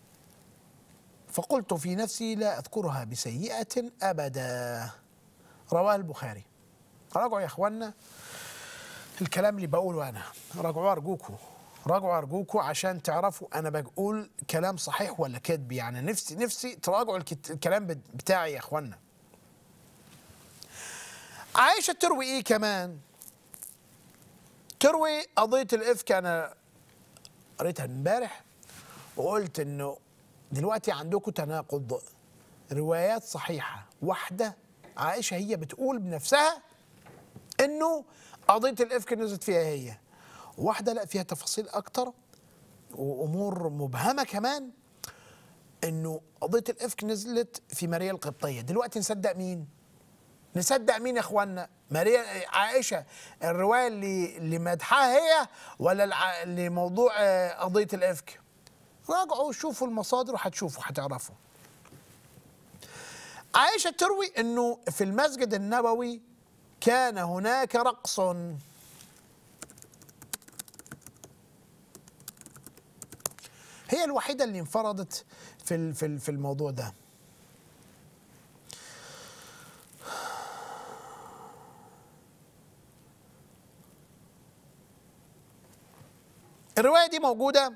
فقلت في نفسي لا أذكرها بسيئة أبدا رواه البخاري راجعوا يا اخوانا الكلام اللي بقوله انا راجعوا ارجوكوا راجعوا ارجوكوا عشان تعرفوا انا بقول كلام صحيح ولا كذب يعني نفسي نفسي تراجعوا الكت- الكلام بت- بتاعي يا اخوانا عائشه تروي ايه كمان تروي قضيه الافك انا قريتها امبارح وقلت انه دلوقتي عندكم تناقض روايات صحيحه واحده عائشه هي بتقول بنفسها انه قضيه الافك نزلت فيها هي واحده لا فيها تفاصيل اكتر وامور مبهمه كمان انه قضيه الافك نزلت في ماريا القبطيه دلوقتي نصدق مين نصدق مين يا اخوانا ماريا عائشه الروايه اللي اللي مدحها هي ولا الع- اللي موضوع آه، قضيه الافك راجعوا شوفوا المصادر وهتشوفوا هتعرفوا عائشه تروي انه في المسجد النبوي كان هناك رقص هي الوحيده اللي انفردت في ال- في ال- في الموضوع ده الروايه دي موجوده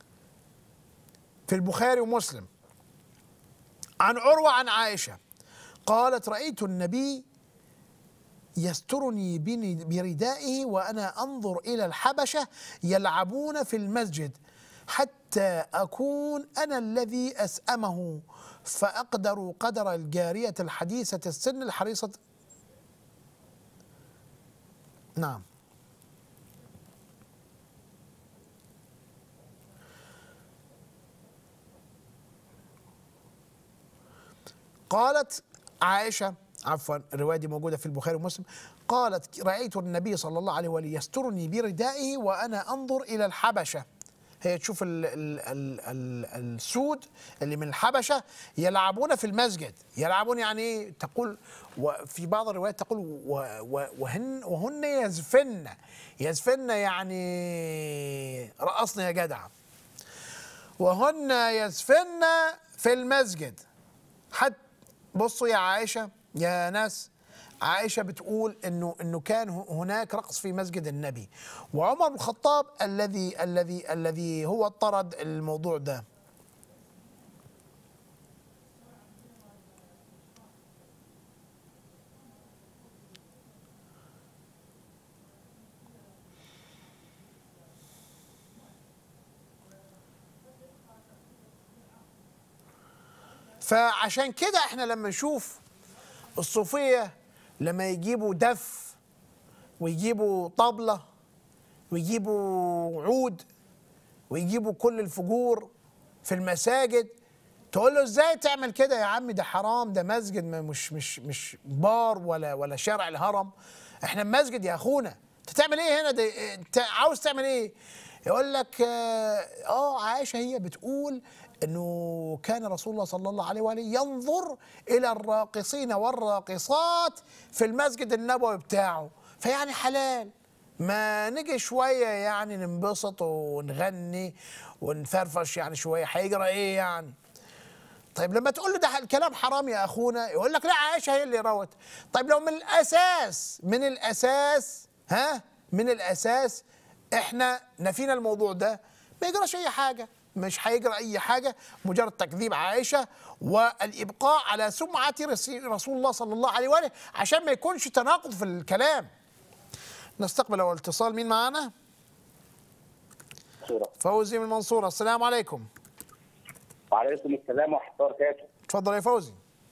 في البخاري ومسلم عن عروه عن عائشه قالت رايت النبي يسترني بني- بردائه وانا انظر الى الحبشه يلعبون في المسجد حتى اكون انا الذي اسامه فاقدر قدر الجاريه الحديثه السن الحريصه نعم قالت عائشة عفوا الرواية دي موجودة في البخاري ومسلم قالت رأيت النبي صلى الله عليه وآله يسترني بردائه وأنا أنظر إلى الحبشة هي تشوف ال ال ال ال السود اللي من الحبشة يلعبون في المسجد يلعبون يعني إيه تقول وفي بعض الروايات تقول و و وهن وهن يزفن يزفن يعني رقصنا يا جدع وهن يزفن في المسجد حتى بصوا يا عائشه يا ناس عائشه بتقول انه انه كان هناك رقص في مسجد النبي وعمر بن الخطاب الذي الذي الذي هو طرد الموضوع ده فعشان كده احنا لما نشوف الصوفيه لما يجيبوا دف ويجيبوا طبله ويجيبوا عود ويجيبوا كل الفجور في المساجد تقول له ازاي تعمل كده يا عم ده حرام ده مسجد ما مش مش مش بار ولا ولا شارع الهرم احنا مسجد يا اخونا انت تعمل ايه هنا ده انت عاوز تعمل ايه يقول لك اه آه، عائشه هي بتقول انه كان رسول الله صلى الله عليه واله ينظر الى الراقصين والراقصات في المسجد النبوي بتاعه فيعني حلال ما نيجي شويه يعني ننبسط ونغني ونفرفش يعني شويه هيجرى ايه يعني طيب لما تقول له ده الكلام حرام يا اخونا يقول لك لا عائشه هي اللي روت طيب لو من الاساس من الاساس ها من الاساس احنا نفينا الموضوع ده ما يجراش اي حاجه مش هيجرى اي حاجه مجرد تكذيب عائشه والابقاء على سمعه رسي- رسول الله صلى الله عليه واله عشان ما يكونش تناقض في الكلام نستقبل اول اتصال مين معانا صورة فوزي من المنصوره السلام عليكم وعليكم السلام ورحمة الله وبركاته اتفضل يا فوزي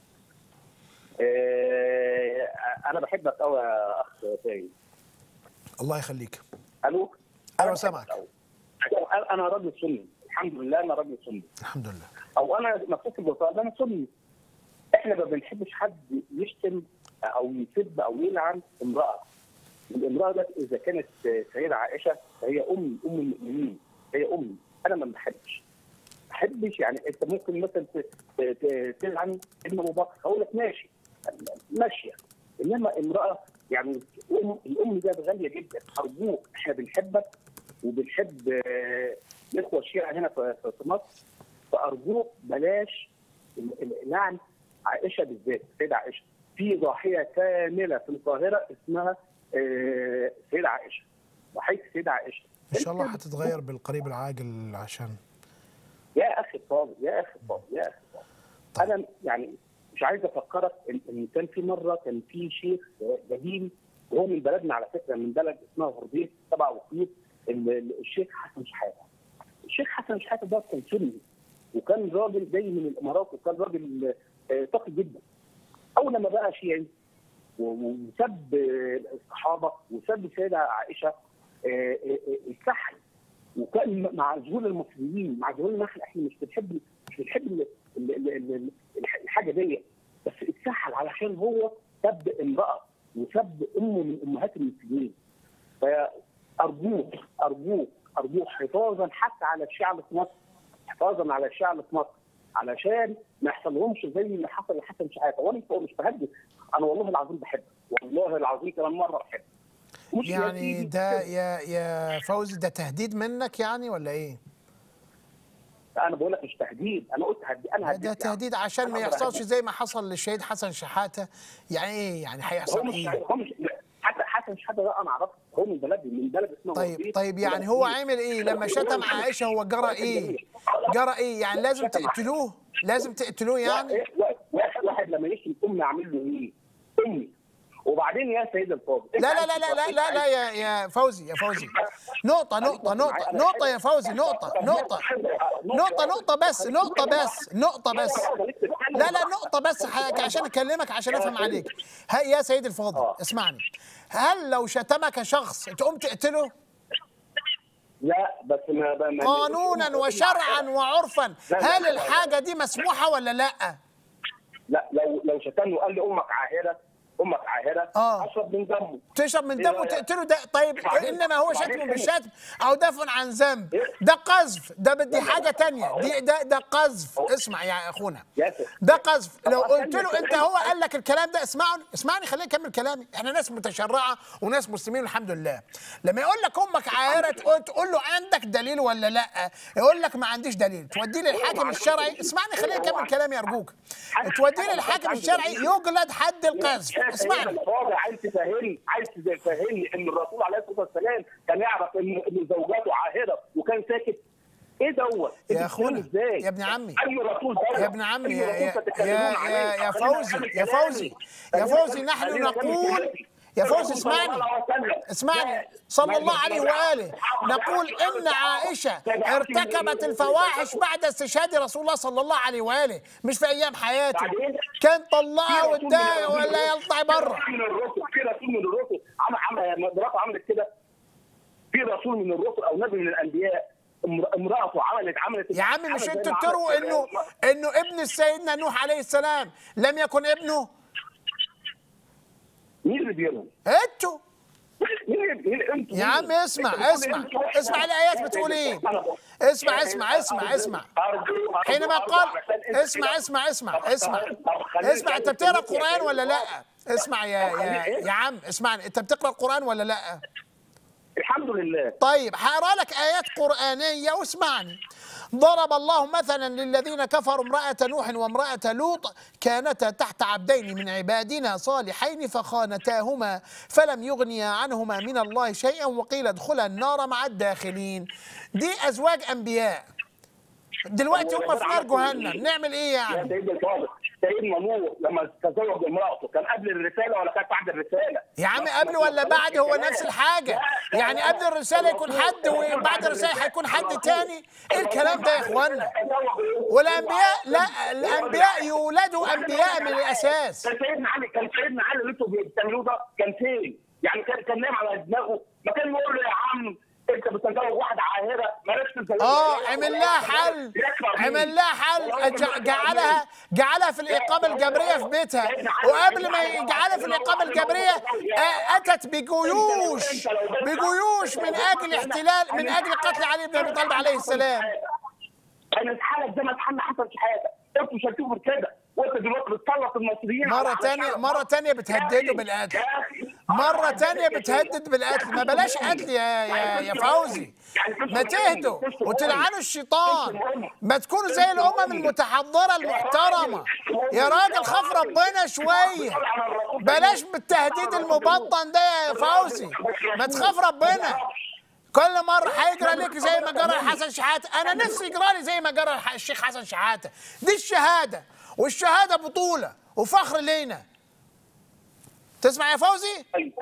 آه، انا بحبك قوي يا اخ سيد الله يخليك الو أيوة، سامعك. أنا- انا راجل سني الحمد لله انا راجل سني الحمد لله او انا مكتوب في البطاقه انا سني احنا ما بنحبش حد يشتم او يسب او يلعن امراه الامراه ده اذا كانت سيده عائشه فهي ام ام المؤمنين هي امي انا ما بحبش ما بحبش يعني انت ممكن مثلا ت- ت- تلعن ابن ابو بكر اقول لك ماشي ماشيه انما امراه يعني أم الام ده غاليه جدا ارجوك احنا بنحبك وبنحب آه، الاخوه الشيعه هنا في في- في مصر فارجوك بلاش ال- ال- لعن عائشه بالذات السيده عائشه في ضاحيه كامله في القاهره اسمها آه، السيده عائشه ضحيه السيده عائشه ان شاء الله هتتغير بالقريب العاجل عشان يا اخي الفاضل يا اخي الفاضل يا اخي الفاضل انا يعني مش عايز افكرك ان إن كان في مره كان في شيخ جليل وهو من بلدنا على فكره من بلد اسمها غربيه تبع وقيف ال- ال- الشيخ حسن شحاته. الشيخ حسن شحاته ده كان سني وكان راجل جاي من الامارات وكان راجل آه، تقي جدا. اول لما بقى شيعي و- وسب آه، الصحابه وسب السيده عائشه آه، آه، آه، اتسحل وكان مع ذهول المصريين مع ذهول النخل احنا مش بنحب مش بنحب ال- ال- ال- ال- الح- الحاجه دي بس اتسحل علشان هو سب امراه وسب امه من امهات المسلمين فارجوك ارجوك ارجوك حفاظا حتى على الشعب في مصر حفاظا على الشعب في مصر علشان ما يحصلهمش زي اللي حصل لحسن شحاته وانا مش بهدد انا والله العظيم بحبك والله العظيم كمان مره بحبك مش يا يعني سيدي ده يا يا فوزي ده تهديد منك يعني ولا ايه؟ انا بقول لك مش تهديد انا قلت هدي انا ده هديك يعني. تهديد عشان ما أنا يحصلش بهدد. زي ما حصل للشهيد حسن شحاته يعني ايه يعني هو هيحصل مش ايه؟ هو مش حتى حسن شحاته ده انا اعرفه هو من بلدي من بلد اسمها طيب ورديه. طيب يعني هو عامل ايه لما شتم عائشه هو جرى ايه؟ جرى ايه؟ يعني لازم تقتلوه؟ لازم تقتلوه يعني؟ واحد- واحد, واحد لما يشتم امي اعمل له ايه؟ امي وبعدين يا سيد الفاضل لا لا لا لا لا لا, لا يا يا فوزي يا فوزي نقطة نقطة نقطة نقطة يا فوزي نقطة نقطة نقطة نقطة بس نقطة بس نقطة بس لا لا نقطة بس حاجة عشان أكلمك عشان أفهم عليك ها يا سيد الفاضل اسمعني هل لو شتمك شخص تقوم تقتله لا بس ما ما- ما قانونا وشرعا وعرفا هل الحاجة دي مسموحة ولا لا؟ لا لو لو شتمني وقال لي امك عاهره امك عاهره آه. اشرب من دمه تشرب من إيه دمه رأيك؟ وتقتله ده طيب وبعدين- انما هو وبعدين شتم إيه؟ بالشتم او دفع عن ذنب ده قذف ده بدي حاجه تانية دي ده ده قذف اسمع يا اخونا ياسر ده قذف لو طب قلت أكمل له انت كلامي. هو قال لك الكلام ده اسمعني اسمعني خليني اكمل كلامي احنا ناس متشرعه وناس مسلمين الحمد لله لما يقول لك امك عاهره تقول, تقول له عندك دليل ولا لا يقول لك ما عنديش دليل توديه للحاكم الشرعي اسمعني خليني اكمل كلامي ارجوك توديه للحاكم الشرعي يجلد حد القذف يا سيدي اسمعني الفاضل عايز تفهمني عايز تفهمني ان الرسول عليه الصلاه والسلام كان يعرف ان ان زوجاته عاهره وكان ساكت ايه دوت؟ يا انتوا أخونا، بتتكلموا ازاي؟ يا ابن عمي. اي رسول دوت؟ يا ابن عمي أي يا رسول يا تتكلمون يا عليه؟ يا, يا خلينا فوزي نكمل يا كلامي. فوزي يا خلينا فوزي نكمل- نحن خلينا نكمل نقول كلامي. يا فوزي الرسول صلى اسمعني الله عليه وسلم. اسمعني لا. صلى ما الله عليه ينفعش. واله نقول ان عائشه ارتكبت الفواحش بعد استشهاد رسول الله صلى الله عليه واله مش في ايام حياته بعدين؟ كان طلقها في رسول واداها من- ولا يطلع بره في رسول من الرسل في رسول من الرسل عمل عمل مراته عملت كده في رسول من الرسل او نبي من الانبياء امر- امراته عملت عملت يا عم مش عملت زي انتوا ما بتروا عملت انه كده. انه ابن سيدنا نوح عليه السلام لم يكن ابنه مين اللي بيرمي؟ انتوا مين اللي مين انتوا يا عم اسمع اسمع اسمع الايات بتقول ايه اسمع اسمع اسمع اسمع حينما قال اسمع اسمع اسمع اسمع اسمع انت بتقرا القران ولا لا اسمع يا يا يا عم اسمعني انت بتقرا القران ولا لا الحمد لله طيب هقرا لك ايات قرانيه واسمعني ضرب الله مثلا للذين كفروا امرأة نوح وامرأة لوط كانتا تحت عبدين من عبادنا صالحين فخانتاهما فلم يغنيا عنهما من الله شيئا وقيل ادخلا النار مع الداخلين دي أزواج أنبياء دلوقتي هم في نار جهنم نعمل إيه يا يعني سيدي الفاضل سيدنا نوح لما تزوج امراته كان قبل الرساله ولا كان بعد الرساله؟ يا عم قبل ولا بعد هو نفس الحاجة يعني قبل الرسالة يكون حد وبعد الرسالة هيكون حد تاني ايه الكلام ده يا اخوانا والانبياء لا الانبياء يولدوا انبياء من الاساس كان سيدنا علي كان سيدنا علي اللي انتوا بتعملوه ده كان فين؟ يعني كان كان نايم على دماغه ما كان يقول له يا عم انت بتتجوز واحده عاهره مالكش تتجوز اه عمل لها حل عمل لها حل ج- جعلها جعلها في الاقامه الجبريه في بيتها وقبل ما يجعلها في الاقامه الجبريه آه، اتت بجيوش بجيوش من اجل احتلال من اجل قتل علي بن ابي طالب عليه السلام كانت حالك زي ما اتحل حسن شحاته انتوا مش هتشوفوا كده وانت دلوقتي بتسلط المصريين مرة على تانية شعب مرة مصر. تانية بتهدده يا أخي، بالقتل يا أخي. مرة تانية بتهدد بالقتل ما بلاش قتل يا يا يا فوزي ما تهدوا وتلعنوا الشيطان ما تكونوا زي الأمم المتحضرة المحترمة يا راجل خاف ربنا شوية بلاش بالتهديد المبطن ده يا فوزي ما تخاف ربنا كل مرة هيجرى لك زي ما جرى حسن شحاتة أنا نفسي يجرى لي زي ما جرى الح- الشيخ حسن شحاتة دي الشهادة والشهادة بطولة وفخر لينا تسمع يا فوزي أيوة.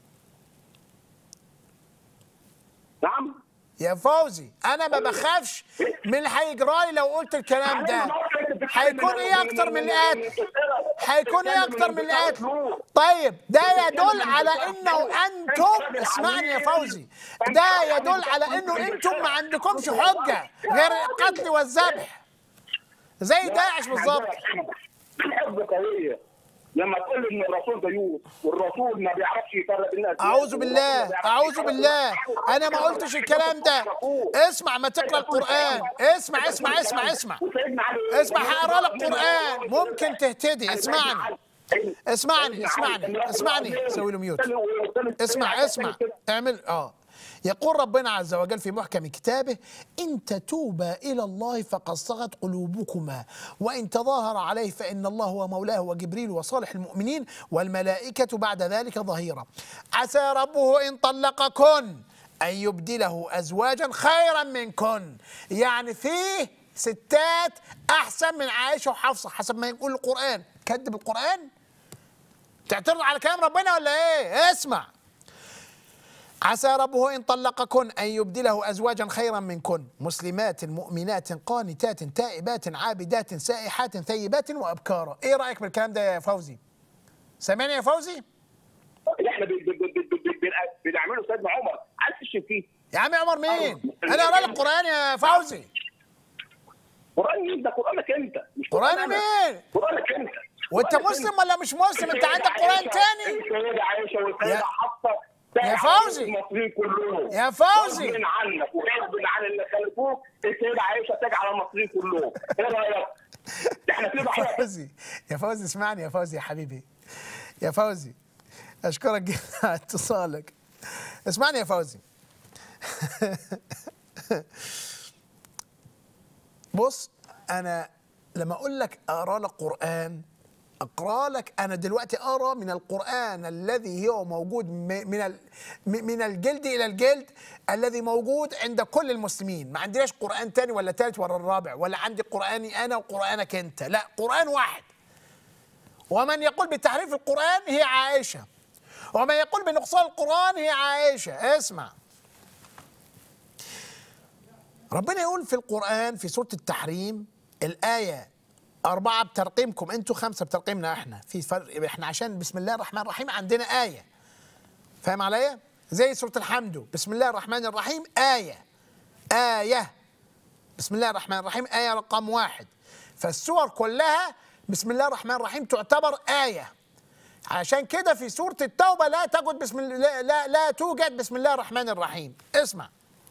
نعم يا فوزي انا ما بخافش من اللي هيجرى لي لو قلت الكلام ده هيكون ايه اكتر من القتل هيكون ايه اكتر من القتل طيب ده يدل على انه انتم اسمعني يا فوزي ده يدل على انه انتم ما عندكمش حجه غير القتل والذبح زي داعش بالظبط الحب قويه لما تقول ان الرسول ضيوف والرسول ما بيعرفش يفرق بين الناس اعوذ بالله اعوذ بالله انا ما قلتش الكلام ده اسمع ما تقرا القران اسمع اسمع اسمع اسمع وسيدنا علي اسمع هقرا لك قران ممكن تهتدي اسمعني اسمعني اسمعني اسمعني سوي له ميوت اسمع اسمع اعمل اه يقول ربنا عز وجل في محكم كتابه إن تتوبا إلى الله فقد صغت قلوبكما وإن تظاهر عليه فإن الله هو مولاه وجبريل وصالح المؤمنين والملائكة بعد ذلك ظهيرا عسى ربه إن طلقكن أن يبدله أزواجا خيرا منكن يعني فيه ستات أحسن من عائشة وحفصة حسب ما يقول القرآن كذب القرآن تعترض على كلام ربنا ولا ايه اسمع عسى ربه إن طلقكن أن يبدله أزواجا خيرا منكن مسلمات مؤمنات قانتات تائبات عابدات سائحات ثيبات وأبكارا إيه رأيك بالكلام ده يا فوزي سامعني يا فوزي اللي احنا بن- بن- بن- بن- بن- بنعمله سيدنا عمر عايز تشتم فيه يا عم عمر مين أنا أقرأ لك القرآن يا فوزي قران مين ده قرانك انت مش قرآن أنا. مين قرانك انت وأنت قرآنك مسلم ولا مش مسلم أنت عندك قرآن تاني السيدة عائشة والسيدة يا- حفصة يا فوزي. المصريين كلهم يا فوزي. غصب عنك وغصب عن اللي خلفوك السيدة عائشة تاج على المصريين كلهم ايه رأيك؟ ده احنا كده يا حاجة فوزي يا فوزي اسمعني يا فوزي يا حبيبي يا فوزي اشكرك جدا على اتصالك اسمعني يا فوزي بص انا لما اقول لك اقرا لك قران اقرا لك انا دلوقتي اقرا من القران الذي هو موجود م- من ال- م- من الجلد الى الجلد الذي موجود عند كل المسلمين ما عندناش قران تاني ولا تالت ولا الرابع ولا عندي قراني انا وقرانك انت لا قران واحد ومن يقول بتحريف القران هي عائشه ومن يقول بنقصان القران هي عائشه اسمع ربنا يقول في القرآن في سورة التحريم الآية أربعة بترقيمكم أنتوا خمسة بترقيمنا إحنا في فرق إحنا عشان بسم الله الرحمن الرحيم عندنا آية فاهم عليا؟ زي سورة الحمد بسم الله الرحمن الرحيم آية آية بسم الله الرحمن الرحيم آية رقم واحد فالسور كلها بسم الله الرحمن الرحيم تعتبر آية عشان كده في سورة التوبة لا تجد بسم الله لا, لا, لا توجد بسم الله الرحمن الرحيم اسمع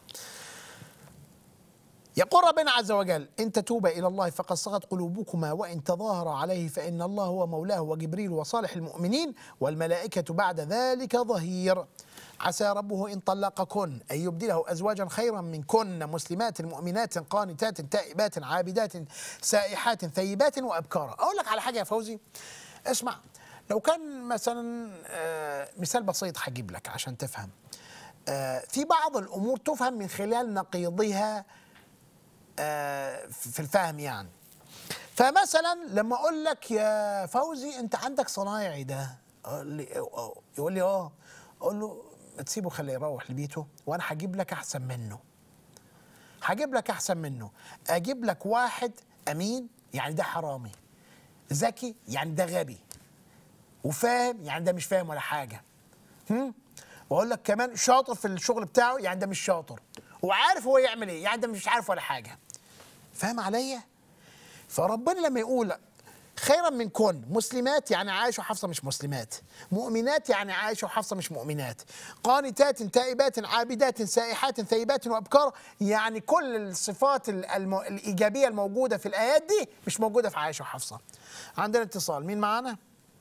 يقول ربنا عز وجل إن تتوبا إلى الله فقد صغت قلوبكما وإن تظاهر عليه فإن الله هو مولاه وجبريل وصالح المؤمنين والملائكة بعد ذلك ظهير عسى ربه إن طلقكن أن يبدله أزواجا خيرا منكن مسلمات مؤمنات قانتات تائبات عابدات سائحات ثيبات وأبكارا أقول لك على حاجة يا فوزي اسمع لو كان مثلا آه، مثال بسيط هجيب لك عشان تفهم آه، في بعض الأمور تفهم من خلال نقيضها آه، في الفهم يعني فمثلا لما اقول لك يا فوزي انت عندك صنايعي ده أقول لي يقول لي اه اقول له ما تسيبه خليه يروح لبيته وانا هجيب لك احسن منه هجيب لك احسن منه اجيب لك واحد امين يعني ده حرامي ذكي يعني ده غبي وفاهم يعني ده مش فاهم ولا حاجه هم؟ واقول لك كمان شاطر في الشغل بتاعه يعني ده مش شاطر وعارف هو يعمل ايه يعني ده مش عارف ولا حاجه فاهم عليا فربنا لما يقول خيرا منكن مسلمات يعني عائشة وحفصة مش مسلمات مؤمنات يعني عائشة وحفصة مش مؤمنات قانتات تائبات عابدات سائحات ثيبات وأبكار يعني كل الصفات الم... الإيجابية الموجودة في الآيات دي مش موجودة في عائشة وحفصة عندنا اتصال مين معانا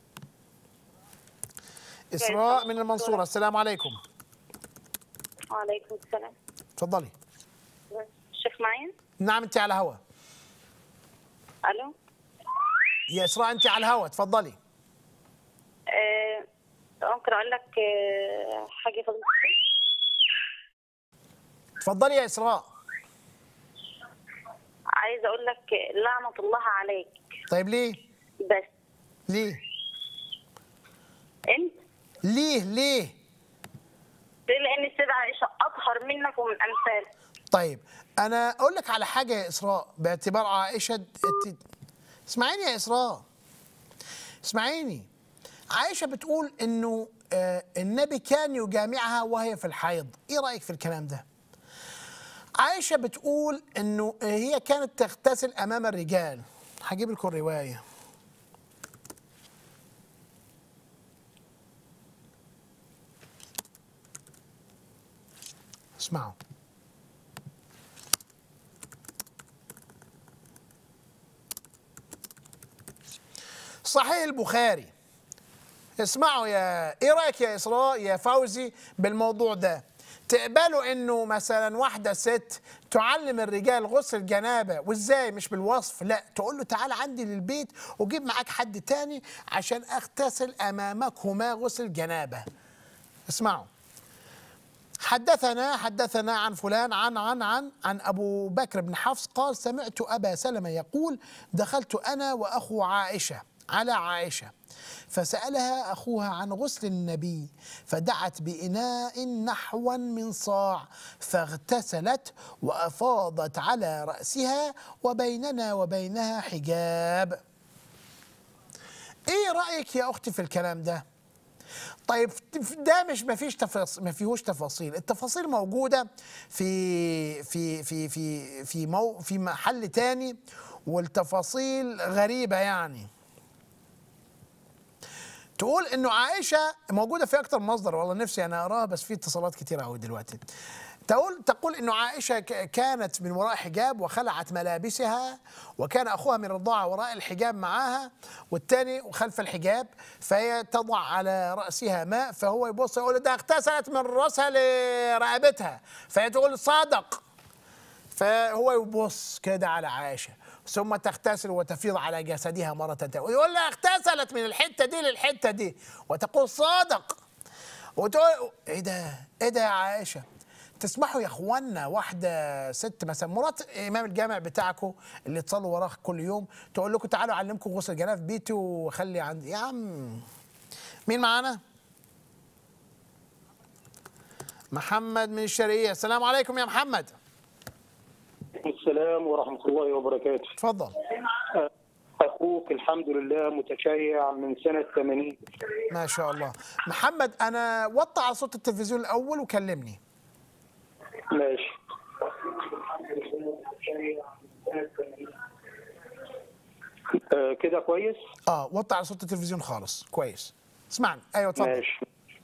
إسراء من المنصورة السلام عليكم وعليكم السلام اتفضلي الشيخ معين نعم انت على الهوا الو يا إسراء انت على الهوا اتفضلي آه، ممكن اقول لك آه، حاجه فضل اتفضلي يا إسراء عايزه اقول لك لعنه الله عليك طيب ليه بس ليه انت ليه ليه لان السيدة عائشه اطهر منك ومن امثالك طيب انا اقول لك على حاجه يا اسراء باعتبار عائشه الت- اسمعيني يا اسراء اسمعيني عائشه بتقول انه آه، النبي كان يجامعها وهي في الحيض ايه رايك في الكلام ده عائشه بتقول انه آه، هي كانت تغتسل امام الرجال هجيب لكم الروايه اسمعوا صحيح البخاري اسمعوا يا ايه رايك يا اسراء يا فوزي بالموضوع ده تقبلوا انه مثلا واحده ست تعلم الرجال غسل الجنابه وازاي مش بالوصف لا تقول له تعال عندي للبيت وجيب معاك حد تاني عشان اغتسل امامكما غسل جنابه اسمعوا حدثنا حدثنا عن فلان عن عن عن عن ابو بكر بن حفص قال سمعت ابا سلمه يقول دخلت انا واخو عائشه على عائشه فسالها اخوها عن غسل النبي فدعت باناء نحوا من صاع فاغتسلت وافاضت على راسها وبيننا وبينها حجاب ايه رايك يا اختي في الكلام ده طيب ده مش ما فيش تفاصيل ما فيهوش تفاصيل التفاصيل موجوده في في في في في مو في محل تاني والتفاصيل غريبه يعني تقول انه عائشه موجوده في اكتر من مصدر والله نفسي انا اقراها بس في اتصالات كتيره قوي دلوقتي تقول تقول انه عائشه ك- كانت من وراء حجاب وخلعت ملابسها وكان اخوها من الرضاعه وراء الحجاب معاها والثاني خلف الحجاب فهي تضع على راسها ماء فهو يبص يقول ده اغتسلت من راسها لرقبتها فهي تقول صادق فهو يبص كده على عائشه ثم تغتسل وتفيض على جسدها مرة تانية ويقول لها اغتسلت من الحتة دي للحتة دي وتقول صادق وتقول ايه ده ايه ده يا عائشة تسمحوا يا اخوانا واحدة ست مثلا مرات امام الجامع بتاعكم اللي تصلوا وراه كل يوم تقول لكم تعالوا اعلمكم غسل جناب في بيتي وخلي عندي يا عم مين معانا؟ محمد من الشرقية السلام عليكم يا محمد السلام ورحمة الله وبركاته اتفضل أخوك الحمد لله متشيع من سنة 80 ما شاء الله محمد انا وطي على صوت التلفزيون الاول وكلمني ماشي آه، كده كويس اه وطي على صوت التلفزيون خالص كويس اسمعني ايوه اتفضل ماشي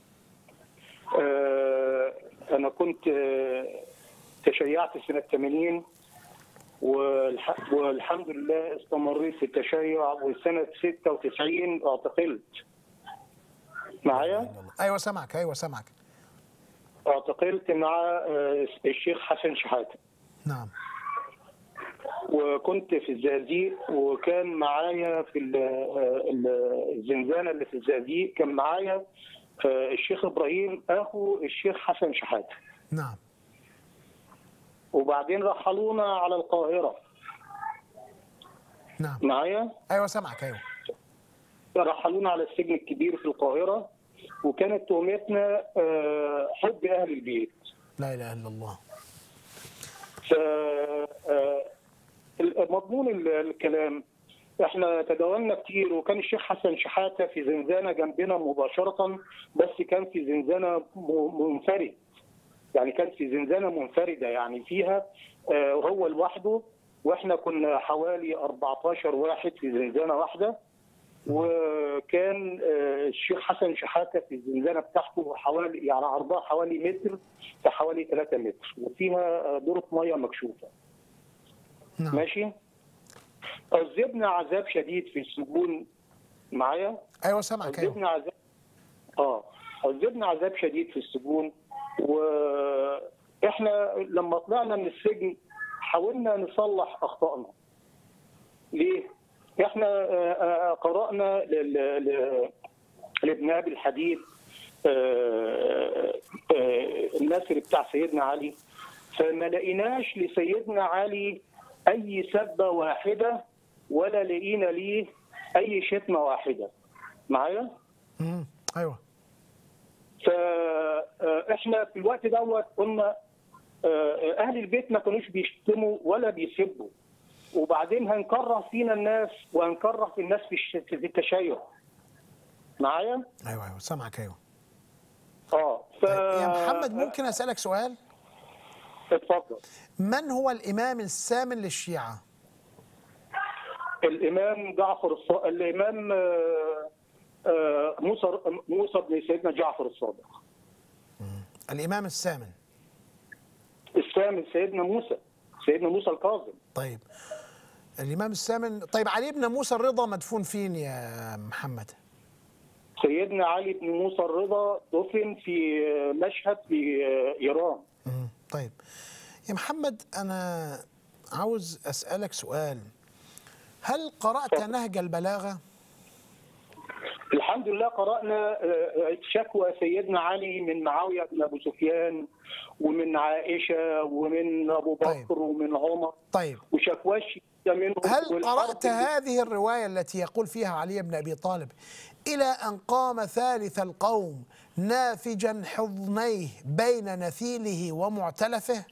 آه، أنا كنت آه، تشيعت سنة 80 والح- والحمد لله استمريت في التشيع وسنة 96 اعتقلت معايا؟ ايوه سامعك ايوه سامعك اعتقلت مع آه، الشيخ حسن شحاته نعم وكنت في الزقازيق وكان معايا في ال- ال- الزنزانه اللي في الزقازيق كان معايا آه، الشيخ ابراهيم اخو الشيخ حسن شحاته نعم وبعدين رحلونا على القاهره نعم معايا ايوه سامعك ايوه رحلونا على السجن الكبير في القاهره وكانت تهمتنا آه، حب اهل البيت لا اله الا الله ف آه، مضمون ال- الكلام احنا تداولنا كتير وكان الشيخ حسن شحاته في زنزانه جنبنا مباشره بس كان في زنزانه م- منفرد يعني كان في زنزانه منفرده يعني فيها آه، هو لوحده واحنا كنا حوالي 14 واحد في زنزانه واحده وكان آه، الشيخ حسن شحاته في الزنزانه بتاعته حوالي يعني عرضها حوالي متر في حوالي 3 متر وفيها آه، دورة ميه مكشوفه نعم ماشي عذبنا عذاب شديد في السجون معايا ايوه سامعك ايوه عذبنا عذاب اه عذبنا عذاب شديد في السجون واحنا لما طلعنا من السجن حاولنا نصلح اخطائنا ليه؟ احنا آه، آه، قرانا لل- ل- لابن ابي الحديد آه، آه، النثر بتاع سيدنا علي فما لقيناش لسيدنا علي اي سبه واحده ولا لقينا ليه اي شتمه واحده معايا؟ مم. ايوه فاحنا في الوقت دوت قلنا آه، اهل البيت ما كانوش بيشتموا ولا بيسبوا وبعدين هنكره فينا الناس وهنكره في الناس في الش- في التشيع معايا؟ ايوه ايوه سامعك ايوه اه ف... يا محمد ممكن اسالك سؤال اتفضل من هو الامام الثامن للشيعه الامام جعفر الص... الامام آه، آه، موسى موسى بن سيدنا جعفر الصادق الامام الثامن الثامن سيدنا موسى سيدنا موسى الكاظم طيب الامام الثامن طيب علي بن موسى الرضا مدفون فين يا محمد سيدنا علي بن موسى الرضا دفن في مشهد في ايران مم. طيب يا محمد انا عاوز اسالك سؤال هل قرات اتفضل. نهج البلاغه الحمد لله قرانا آه، شكوى سيدنا علي من معاويه بن ابو سفيان ومن عائشه ومن ابو طيب. بكر ومن عمر طيب وشكوى شديده منهم هل والحرب قرأت اللي- هذه الرواية التي يقول فيها علي بن أبي طالب إلى أن قام ثالث القوم نافجا حضنيه بين نثيله ومعتلفه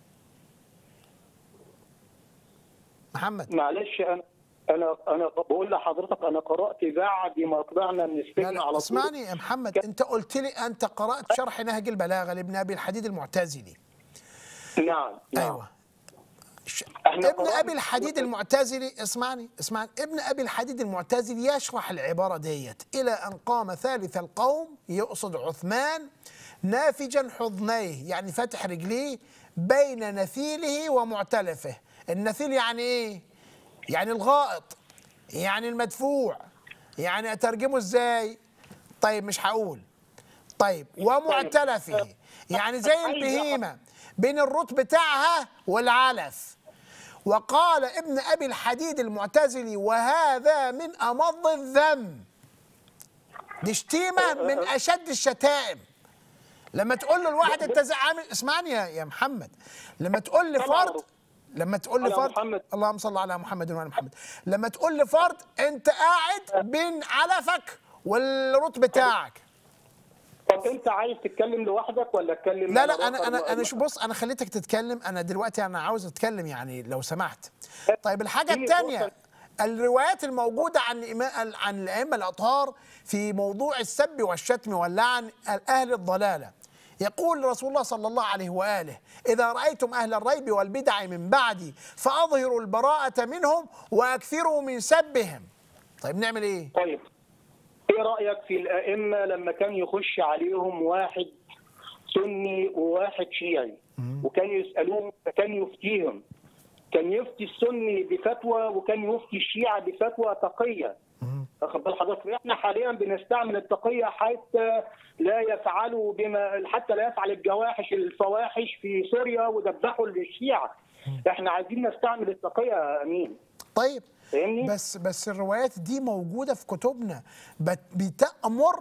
محمد معلش انا انا انا بقول لحضرتك انا قرات بعد ما طلعنا من لا السجن لا على طول اسمعني يا محمد أنت قلت لي أنت قرأت شرح نهج البلاغة لابن أبي الحديد المعتزلي نعم نعم أيوة ش- احنا ابن قرأنا- ابي الحديد المعتزلي اسمعني اسمعني ابن ابي الحديد المعتزلي يشرح العباره ديت الى ان قام ثالث القوم يقصد عثمان نافجا حضنيه يعني فاتح رجليه بين نثيله ومعتلفه النثيل يعني ايه يعني الغائط يعني المدفوع يعني اترجمه ازاي طيب مش هقول طيب ومعتلفه يعني زي البهيمه بين الرط بتاعها والعلف وقال ابن ابي الحديد المعتزلي وهذا من امض الذم دي شتيمه من اشد الشتائم لما تقول له الواحد انت زي عامل اسمعني يا يا محمد لما تقول لفرد لما تقول على لفرد محمد. اللهم صل على محمد وعلى محمد لما تقول لفرد انت قاعد بين علفك والرط بتاعك طب انت عايز تتكلم لوحدك ولا اتكلم لا أنا لا انا رقم انا انا ولا- شو بص انا خليتك تتكلم انا دلوقتي انا عاوز اتكلم يعني لو سمحت طيب الحاجه اديني الثانيه فرصة. الروايات الموجوده عن الإمام- عن الائمه الاطهار في موضوع السب والشتم واللعن اهل الضلاله يقول رسول الله صلى الله عليه واله اذا رايتم اهل الريب والبدع من بعدي فاظهروا البراءه منهم واكثروا من سبهم طيب نعمل ايه طيب ايه رايك في الائمه لما كان يخش عليهم واحد سني وواحد شيعي وكان يسالوهم فكان يفتيهم كان يفتي السني بفتوى وكان يفتي الشيعه بفتوى تقيه واخد بال حضرتك احنا حاليا بنستعمل التقيه حتى لا يفعلوا بما حتى لا يفعل الجواحش الفواحش في سوريا وذبحوا للشيعه احنا عايزين نستعمل التقيه يا امين طيب فاهمني؟ بس بس الروايات دي موجوده في كتبنا بت- بتأمر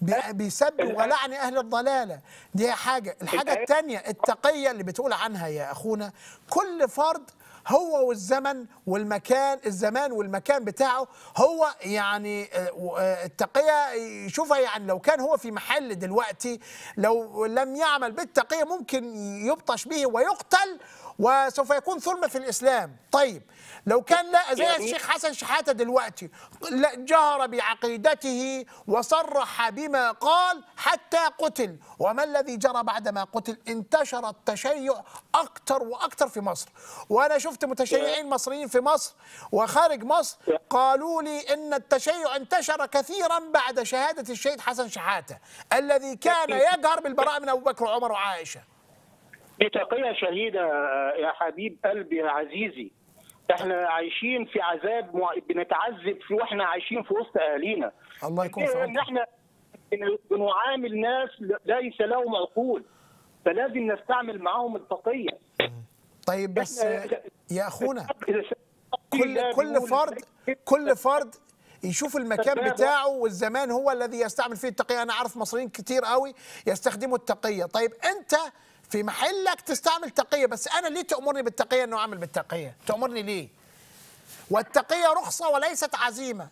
بي- بيسب ولعن اهل الضلاله دي حاجه الحاجه الآية- الثانيه التقيه اللي بتقول عنها يا اخونا كل فرد هو والزمن والمكان الزمان والمكان بتاعه هو يعني آه، و- آه، التقية يشوفها يعني لو كان هو في محل دلوقتي لو لم يعمل بالتقية ممكن يبطش به ويقتل وسوف يكون ثلمة في الإسلام طيب لو كان لا زي يعني- الشيخ حسن شحاتة دلوقتي لا جهر بعقيدته وصرح بما قال حتى قتل وما الذي جرى بعدما قتل انتشر التشيع أكتر وأكتر في مصر وأنا شفت متشيعين مصريين في مصر وخارج مصر قالوا لي إن التشيع انتشر كثيرا بعد شهادة الشهيد حسن شحاتة الذي كان يجهر بالبراءة من أبو بكر وعمر وعائشة بتقية شهيدة يا حبيب قلبي يا عزيزي احنا عايشين في عذاب مع... بنتعذب في واحنا عايشين في وسط اهالينا الله يكون في ان عونكم احنا بن- بنعامل ناس ليس لهم عقول فلازم نستعمل معاهم التقية طيب بس إحنا- يا أخونا إذا كل لا كل بيقول- فرد كل فرد يشوف المكان سبابة. بتاعه والزمان هو الذي يستعمل فيه التقية أنا أعرف مصريين كتير قوي يستخدموا التقية طيب أنت في محلك تستعمل تقية بس أنا ليه تأمرني بالتقية أنه أعمل بالتقية تأمرني ليه والتقية رخصة وليست عزيمة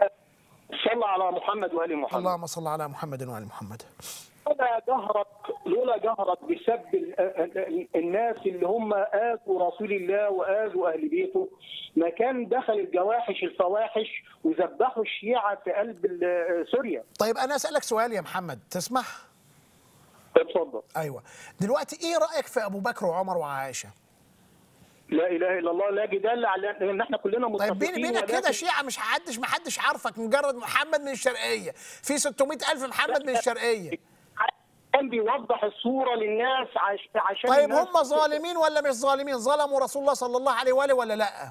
صلى على محمد وآل محمد اللهم صل على محمد وآل محمد لولا جهرت لولا جهرت بسب ال- ال- الناس اللي هم آذوا رسول الله وآذوا أهل بيته ما كان دخل الجواحش الفواحش وذبحوا الشيعة في قلب ال- سوريا طيب أنا أسألك سؤال يا محمد تسمح اتفضل أيوة دلوقتي إيه رأيك في أبو بكر وعمر وعائشة لا اله الا الله لا جدال على ان احنا كلنا متفقين طيب بيني بينك كده ولكن- شيعة مش حدش ما حدش عارفك مجرد محمد من الشرقية في 600 ألف محمد من الشرقية كان بيوضح الصوره للناس عش... عشان طيب الناس هم ظالمين ولا مش ظالمين ظلموا رسول الله صلى الله عليه وآله ولا لا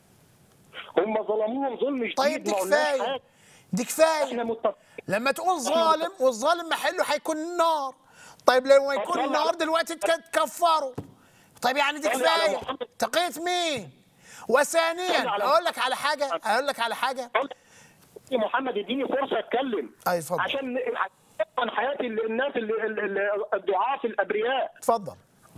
هم ظلموهم ظلم شديد طيب دي ما قلناش كفاية حاجة. دي احنا كفاية متفقين لما تقول ظالم والظالم محله هيكون النار طيب لما يكون طلع- النار دلوقتي تك- تكفروا طيب يعني دي طلع على كفاية محمد. تقية مين وثانيا طلع على- اقول لك على حاجة اقول لك على حاجة يا محمد اديني فرصه اتكلم أي اتفضل. عشان عشان حياه ال- الناس اللي ال- ال- الضعاف الابرياء اتفضل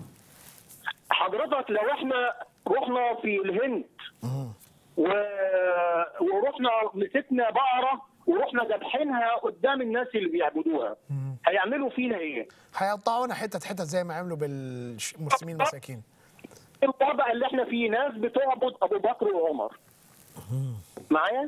حضرتك لو احنا رحنا في الهند و... ورحنا مسكنا بقره ورحنا ذبحينها قدام الناس اللي بيعبدوها هيعملوا فينا ايه؟ هيقطعونا حتت حتت زي ما عملوا بالمسلمين المساكين الوضع اللي احنا فيه ناس بتعبد ابو بكر وعمر معايا؟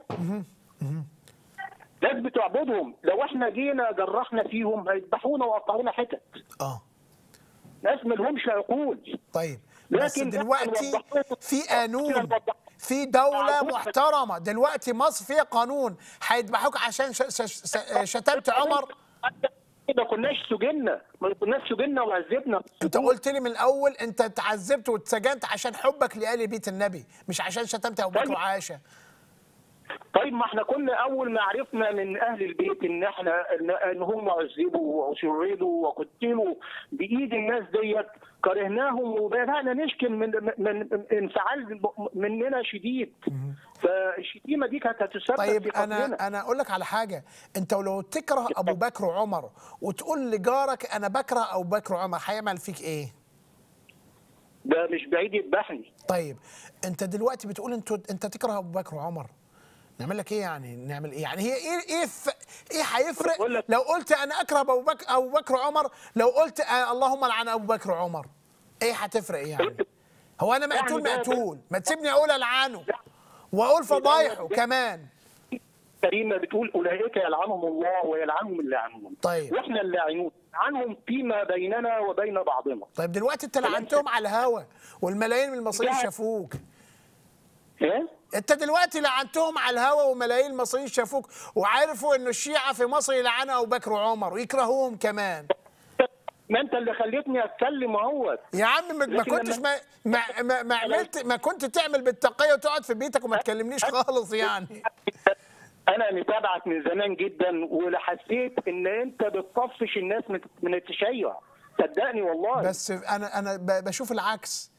ناس بتعبدهم لو احنا جينا جرحنا فيهم هيذبحونا ويقطعونا حتت اه ناس ما لهمش عقول طيب بس لكن دلوقتي إحنا في وضحنا- قانون في دولة محترمة دلوقتي مصر فيها قانون هيذبحوك عشان ش- ش- ش- شتمت عمر ما كناش سجنا ما كناش سجنا وعذبنا انت قلت لي من الاول انت اتعذبت واتسجنت عشان حبك لآل بيت النبي مش عشان شتمت ابو بكر طيب. وعائشة طيب ما احنا كنا اول ما عرفنا من اهل البيت ان احنا ان, إن هم عذبوا وشردوا وقتلوا بايد الناس ديت كرهناهم وبدانا نشكي من من من انفعال مننا شديد فالشتيمه دي كانت هتسبب طيب في قتلنا. انا انا اقول لك على حاجه انت لو تكره ابو بكر وعمر وتقول لجارك انا بكره ابو بكر وعمر هيعمل فيك ايه ده مش بعيد يذبحني طيب انت دلوقتي بتقول انت انت تكره ابو بكر وعمر نعمل لك ايه يعني نعمل ايه يعني هي ايه ايه ف... ايه هيفرق بقول لك- لو قلت انا اكره ابو بكر ابو بكر وعمر لو قلت آه اللهم لعن ابو بكر وعمر ايه هتفرق يعني هو انا مقتول يعني ده- مقتول ما تسيبني اقول العنه واقول فضايحه كمان كريمه بتقول اولئك يلعنهم الله ويلعنهم اللاعنون طيب. واحنا اللاعنون عنهم فيما بيننا وبين بعضنا طيب دلوقتي انت لعنتهم على الهوا والملايين من المصريين لا. شافوك ايه انت دلوقتي لعنتهم على الهوا وملايين المصريين شافوك وعرفوا انه الشيعة في مصر يلعنوا ابو بكر وعمر ويكرهوهم كمان ما انت اللي خليتني اتكلم اهوت يا عم ما- ما لكن كنتش ما ما, ما, ما عملت ما كنت تعمل بالتقية وتقعد في بيتك وما تكلمنيش خالص يعني انا متابعك من زمان جدا وحسيت ان انت بتطفش الناس من من التشيع صدقني والله بس انا انا ب- بشوف العكس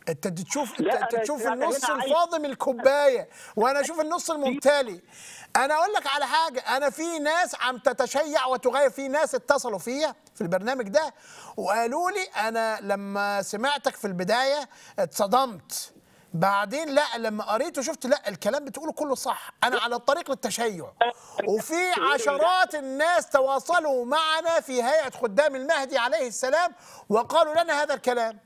انت تشوف لا، انت أنا- تشوف أنا النص هنا عايز- الفاضي من الكوبايه وانا اشوف النص الممتلي انا اقول لك على حاجه انا في ناس عم تتشيع وتغير في ناس اتصلوا فيا في البرنامج ده وقالوا لي انا لما سمعتك في البدايه اتصدمت بعدين لا لما قريت وشفت لا الكلام بتقوله كله صح انا على الطريق للتشيع وفي عشرات الناس تواصلوا معنا في هيئه خدام المهدي عليه السلام وقالوا لنا هذا الكلام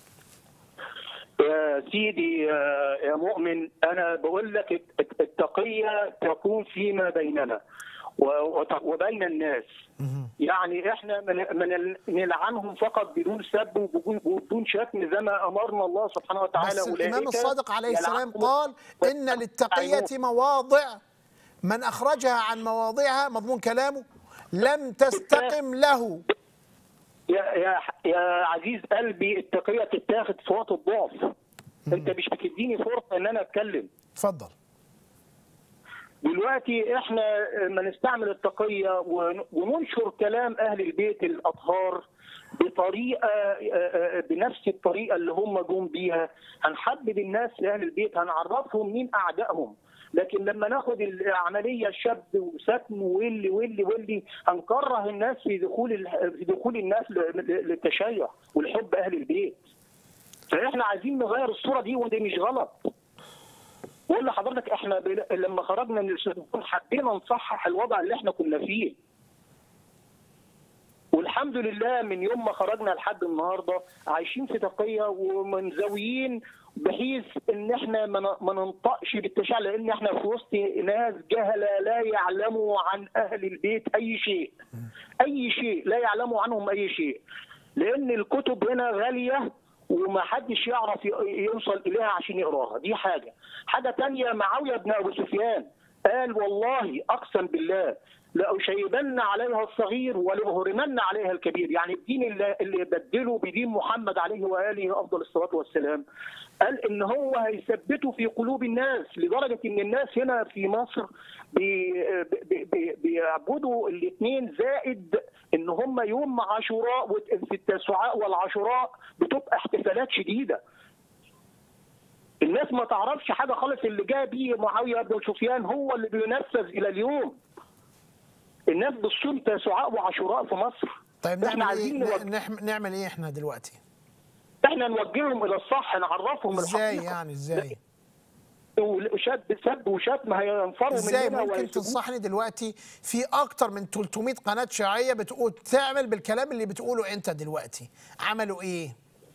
يا سيدي يا- يا مؤمن انا بقول لك الت- التقيه تكون فيما بيننا و- وت- وبين الناس يعني احنا من من نلعنهم فقط بدون سب وبدون بدون شتم زي ما امرنا الله سبحانه وتعالى بس الإمام أولئك الصادق عليه السلام يلعنهم قال إن للتقية مواضع من أخرجها عن مواضعها مضمون كلامه لم تستقم له يا يا يا عزيز قلبي التقيه تتاخد في وقت الضعف انت مش بتديني فرصه ان انا اتكلم اتفضل دلوقتي احنا ما نستعمل التقيه ون- وننشر كلام اهل البيت الاطهار بطريقه آه، آه، بنفس الطريقه اللي هم جم بيها هنحبب الناس لاهل البيت هنعرفهم مين اعدائهم لكن لما ناخد العمليه شد وستم واللي واللي واللي هنكره الناس في دخول ال- في دخول الناس ل- ل- للتشيع ولحب اهل البيت فاحنا عايزين نغير الصوره دي وده مش غلط بقول لحضرتك احنا بل- لما خرجنا من السجون حبينا نصحح الوضع اللي احنا كنا فيه والحمد لله من يوم ما خرجنا لحد النهارده عايشين في تقيه ومنزويين بحيث ان احنا ما ن- ما ننطقش بالتشاع لان احنا في وسط ناس جهله لا يعلموا عن اهل البيت اي شيء اي شيء لا يعلموا عنهم اي شيء لان الكتب هنا غاليه وما حدش يعرف ي- يوصل اليها عشان يقراها دي حاجه حاجه تانية معاويه بن ابو سفيان قال والله اقسم بالله لأشيبن عليها الصغير ولأهرمن عليها الكبير يعني الدين اللي, اللي بدله بدين محمد عليه وآله أفضل الصلاة والسلام قال إن هو هيثبته في قلوب الناس لدرجة إن الناس هنا في مصر بي- بي- بي- بيعبدوا الاثنين زائد إن هم يوم عاشوراء وت- في التسعاء والعاشوراء بتبقى احتفالات شديدة الناس ما تعرفش حاجة خالص اللي جاء بيه معاوية بن سفيان هو اللي بينفذ إلى اليوم الناس بتصوم تسعاء وعاشوراء في مصر طيب احنا نعمل إيه عايزين نوجه- ن- نح- نعمل إيه إحنا دلوقتي احنا نوجههم الى الصح نعرفهم إزاي الحقيقه يعني إزاي وشد سب وشتم هينفروا ازاي مننا ممكن وهيسيبونا. تنصحني دلوقتي في اكتر من 300 قناه شيعيه بتقول تعمل بالكلام اللي بتقوله انت دلوقتي عملوا ايه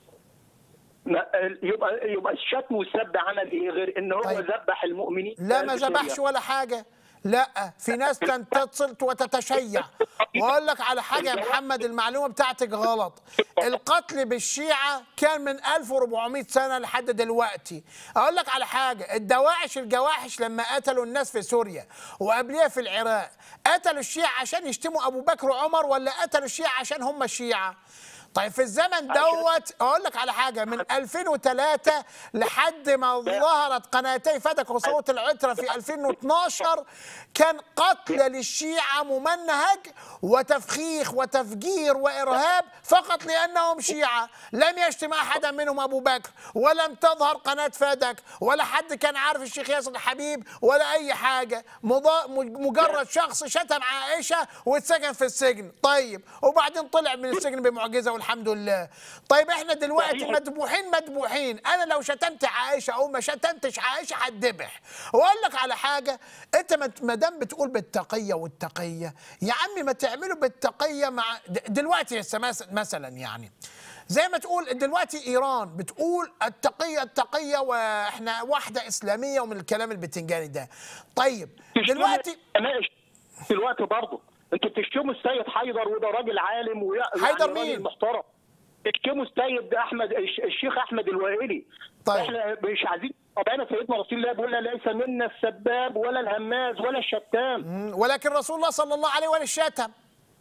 ما- يبقى يبقى الشتم والسب عمل ايه غير ان هو طيب. ذبح المؤمنين لا ما في سوريا. ذبحش ولا حاجه لا في ناس تتصل وتتشيع واقول لك على حاجه يا محمد المعلومه بتاعتك غلط القتل بالشيعه كان من 1400 سنه لحد دلوقتي اقول لك على حاجه الدواعش الجواحش لما قتلوا الناس في سوريا وقبلها في العراق قتلوا الشيعة عشان يشتموا ابو بكر وعمر ولا قتلوا الشيعة عشان هم الشيعة طيب في الزمن دوت اقول لك على حاجه من 2003 لحد ما ظهرت قناتي فتك وصوت العتره في 2012 كان قتل للشيعه ممنهج وتفخيخ وتفجير وارهاب فقط لانهم شيعه لم يشتم احدا منهم ابو بكر ولم تظهر قناه فدك ولا حد كان عارف الشيخ ياسر الحبيب ولا اي حاجه مضا- مجرد شخص شتم عائشه واتسجن في السجن طيب وبعدين طلع من السجن بمعجزه والحمد لله طيب احنا دلوقتي صحيح. مذبوحين مذبوحين انا لو شتمت عائشه او ما شتمتش عائشه هتذبح واقول لك على حاجه انت ما- ما دام بتقول بالتقيه والتقيه يا عمي ما تعملوا بالتقيه مع د- دلوقتي يا سماس- مثلا يعني زي ما تقول دلوقتي ايران بتقول التقيه التقيه واحنا واحده اسلاميه ومن الكلام البتنجاني ده طيب دلوقتي ماشي دلوقتي برضه انتوا بتشتموا السيد حيدر وده راجل عالم ويعني حيدر راجل مين؟ محترم تشتموا السيد احمد الش- الشيخ احمد الوائلي طيب. احنا مش عايزين طب انا سيدنا رسول الله بيقول لنا ليس منا السباب ولا الهماز ولا الشتام مم، ولكن رسول الله صلى الله عليه وسلم شتم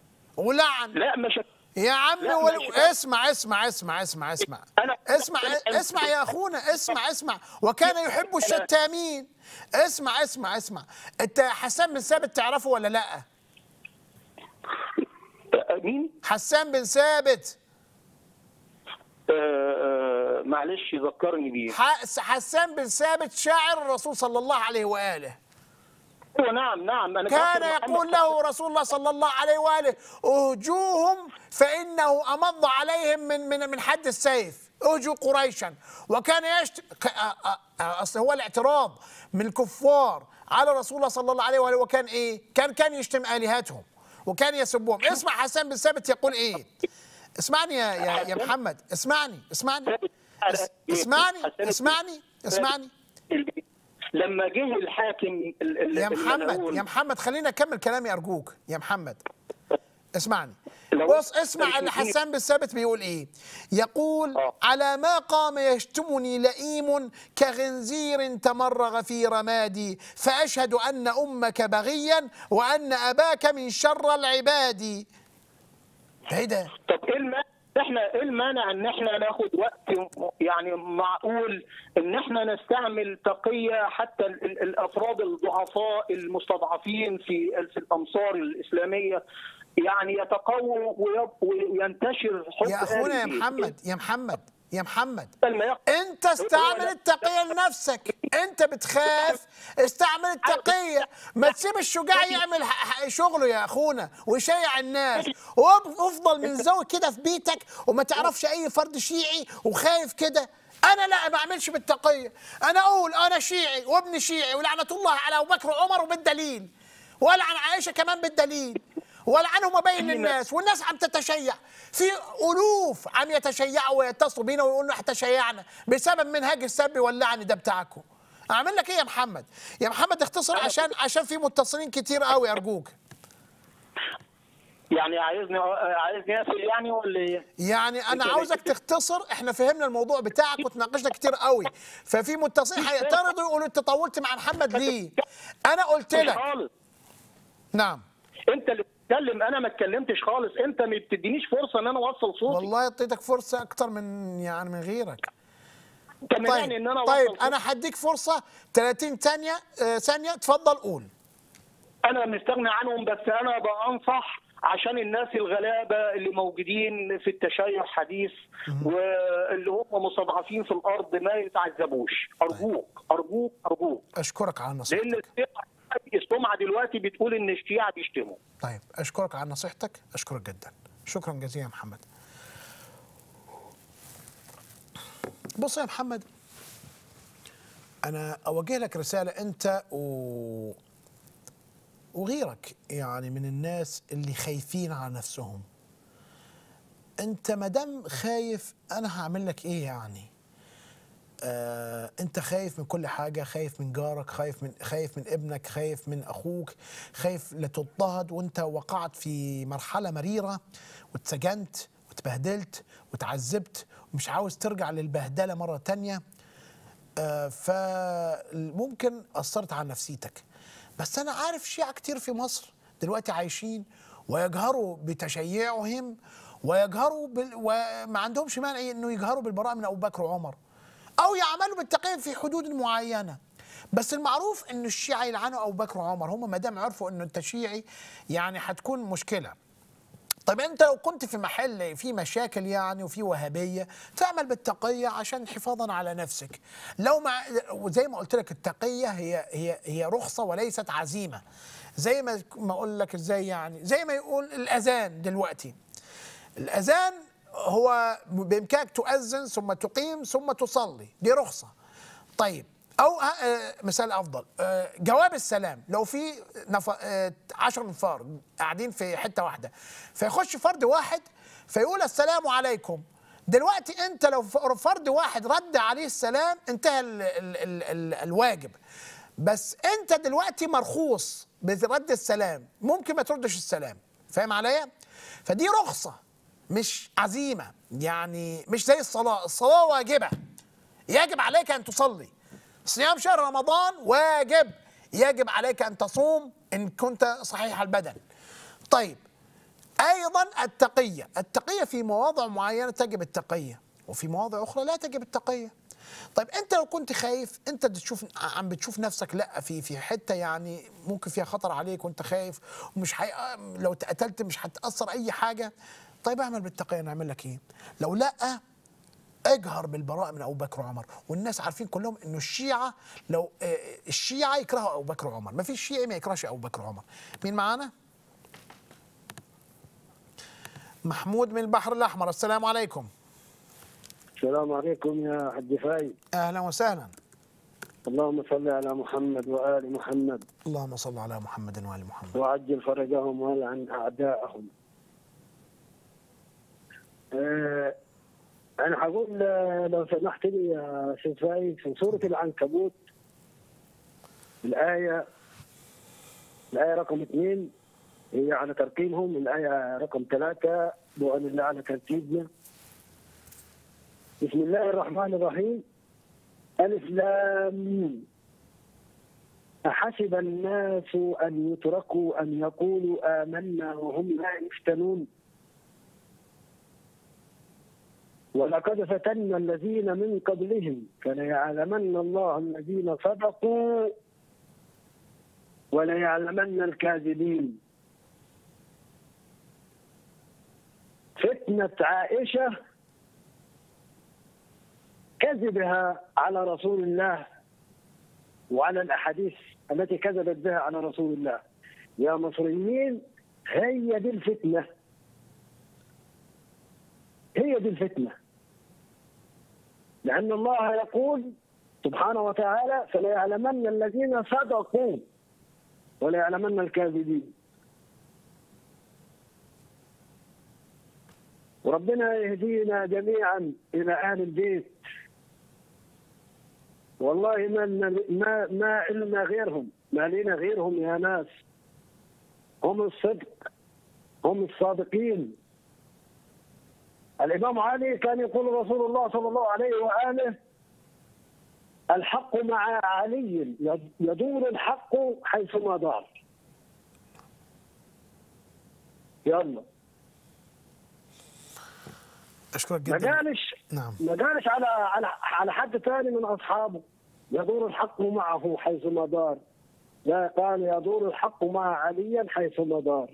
ولعن لا مش يا عم لا، ول... ماشي. اسمع اسمع اسمع اسمع اسمع أنا- اسمع أنا- اسمع يا اخونا اسمع اسمع وكان يحب الشتامين اسمع اسمع اسمع انت حسان بن ثابت تعرفه ولا لا مين؟ حسان بن ثابت آه، آه، معلش ذكرني بيه ح- حسان بن ثابت شاعر الرسول صلى الله عليه واله ايوه نعم نعم انا كان فاكر محمد يقول له رسول الله صلى الله عليه واله اهجوهم فانه امض عليهم من من من حد السيف اهجوا قريشا وكان يشت ك- أ- أ- اصل هو الاعتراض من الكفار على رسول الله صلى الله عليه واله وكان ايه؟ كان كان يشتم الهتهم وكان يسبهم اسمع حسان بن ثابت يقول ايه؟ اسمعني يا يا, يا محمد اسمعني اسمعني اس- اسمعني اسمعني اسمعني لما جه الحاكم ال- ال- يا محمد الملعون- يا محمد خليني اكمل كلامي ارجوك يا محمد اسمعني لو- بص اسمع اللي لو- حسان بن ثابت بيقول ايه يقول آه. على ما قام يشتمني لئيم كخنزير تمرغ في رمادي فاشهد ان امك بغيا وان اباك من شر العباد ده ايه ده طب ايه المانع احنا ايه المانع ان احنا ناخد وقت يعني معقول ان احنا نستعمل تقيه حتى ال- ال- الافراد الضعفاء المستضعفين في في الامصار الاسلاميه يعني يتقووا ويب- وينتشر حب يا اخونا يا آل البيت. محمد يا محمد يا محمد بدل ما ياخد- انت استعمل التقية لنفسك انت بتخاف استعمل التقية ما تسيب الشجاع يعمل ح- ح- شغله يا اخونا ويشيع الناس واب- وافضل من زوج كده في بيتك وما تعرفش اي فرد شيعي وخايف كده انا لا ما اعملش بالتقية انا اقول انا شيعي وابن شيعي ولعنة الله على ابو بكر وعمر وبالدليل والعن عائشة كمان بالدليل ولعنهم وبين للناس والناس عم تتشيع في الوف عم يتشيعوا ويتصلوا بينا ويقولوا احنا تشيعنا بسبب منهاج السب واللعن ده بتاعكم اعمل لك ايه يا محمد يا محمد اختصر عشان عشان في متصلين كتير قوي ارجوك يعني عايزني عايزني اقفل يعني ولا ايه؟ يعني انا أنت عاوزك ليه- تختصر احنا فهمنا الموضوع بتاعك وتناقشنا كتير قوي ففي متصلين هيعترضوا يقولوا انت طولت مع محمد ليه انا قلت لك خالص نعم انت اللي بتتكلم انا ما اتكلمتش خالص انت ما بتدينيش فرصه ان انا اوصل صوتي والله اعطيتك فرصه اكتر من يعني من غيرك انت مانعني ان انا طيب اوصل صوتي. انا هديك فرصه 30 ثانيه آه، ثانيه اتفضل قول انا مستغني عنهم بس انا بنصح عشان الناس الغلابه اللي موجودين في التشيع حديث واللي هم مستضعفين في الارض ما يتعذبوش ارجوك ارجوك ارجوك اشكرك على لان نصيحتك السمعه السمعه دلوقتي بتقول ان الشيعه بيشتموا طيب اشكرك على نصيحتك اشكرك جدا شكرا جزيلا يا محمد بص يا محمد انا اوجه لك رساله انت و... وغيرك يعني من الناس اللي خايفين على نفسهم انت مادام خايف انا هعمل لك ايه يعني آه، انت خايف من كل حاجه خايف من جارك خايف من خايف من ابنك خايف من اخوك خايف لا تضطهد وانت وقعت في مرحله مريره واتسجنت واتبهدلت وتعذبت ومش عاوز ترجع للبهدله مره تانية آه، فممكن اثرت على نفسيتك بس انا عارف شيعة كتير في مصر دلوقتي عايشين ويجهروا بتشيعهم ويجهروا بال... وما عندهمش مانع انه يجهروا بالبراءه من ابو بكر وعمر او يعملوا بالتقية في حدود معينه بس المعروف ان الشيعة يلعنوا ابو بكر وعمر هم ما دام عرفوا انه انت شيعي يعني هتكون مشكله طيب انت لو كنت في محل فيه مشاكل يعني وفي وهابيه تعمل بالتقيه عشان حفاظا على نفسك لو مع وزي ما قلت لك التقيه هي هي هي رخصه وليست عزيمه زي ما ما اقول لك ازاي يعني زي ما يقول الاذان دلوقتي الاذان هو بامكانك تؤذن ثم تقيم ثم تصلي دي رخصه طيب او آه، مثال افضل آه، جواب السلام لو في نف... آه، عشر نفار قاعدين في حته واحده فيخش فرد واحد فيقول السلام عليكم دلوقتي انت لو ف- فرد واحد رد عليه السلام انتهى ال... ال... ال... ال... الواجب بس انت دلوقتي مرخوص برد السلام ممكن ما تردش السلام فاهم عليا فدي رخصه مش عزيمه يعني مش زي الصلاه الصلاه واجبه يجب عليك ان تصلي صيام شهر رمضان واجب يجب عليك ان تصوم ان كنت صحيح البدن طيب ايضا التقيه التقيه في مواضع معينه تجب التقيه وفي مواضع اخرى لا تجب التقيه طيب انت لو كنت خايف انت بتشوف عم بتشوف نفسك لا في في حته يعني ممكن فيها خطر عليك وانت خايف ومش حي... لو اتقتلت مش هتاثر اي حاجه طيب اعمل بالتقيه نعمل لك ايه لو لا اجهر بالبراءه من ابو بكر وعمر والناس عارفين كلهم انه الشيعه لو آه، الشيعه يكرهوا ابو بكر وعمر ما فيش شيعي ما يكرهش ابو بكر وعمر مين معانا محمود من البحر الاحمر السلام عليكم السلام عليكم يا حج فايد اهلا وسهلا اللهم صل على محمد وآل محمد اللهم صل على محمد وال محمد وعجل فرجهم والعن أعداءهم آه أنا حقول آه، لو سمحت لي يا شيخ فايد في سورة العنكبوت الآية الآية رقم اثنين هي على ترتيبهم الآية رقم ثلاثة بأن الله على ترتيبنا بسم الله الرحمن الرحيم ألف لام ميم. أحسب الناس أن يتركوا أن يقولوا آمنا وهم لا يفتنون ولقد فتنا الذين من قبلهم فليعلمن الله الذين صدقوا وليعلمن الكاذبين فتنة عائشة كذبها على رسول الله وعلى الاحاديث التي كذبت بها على رسول الله يا مصريين هي دي الفتنه هي دي الفتنه لان الله يقول سبحانه وتعالى فليعلمن الذين صدقوا وليعلمن الكاذبين وربنا يهدينا جميعا الى اهل البيت والله ما ما ما لنا غيرهم ما لنا غيرهم يا ناس هم الصدق هم الصادقين الإمام علي كان يقول رسول الله صلى الله عليه وآله الحق مع علي يدور الحق حيثما دار يلا اشكرك ما جدا قالش نعم ما قالش على على على حد ثاني من اصحابه يدور الحق معه حيثما دار لا قال يدور الحق مع علي حيثما دار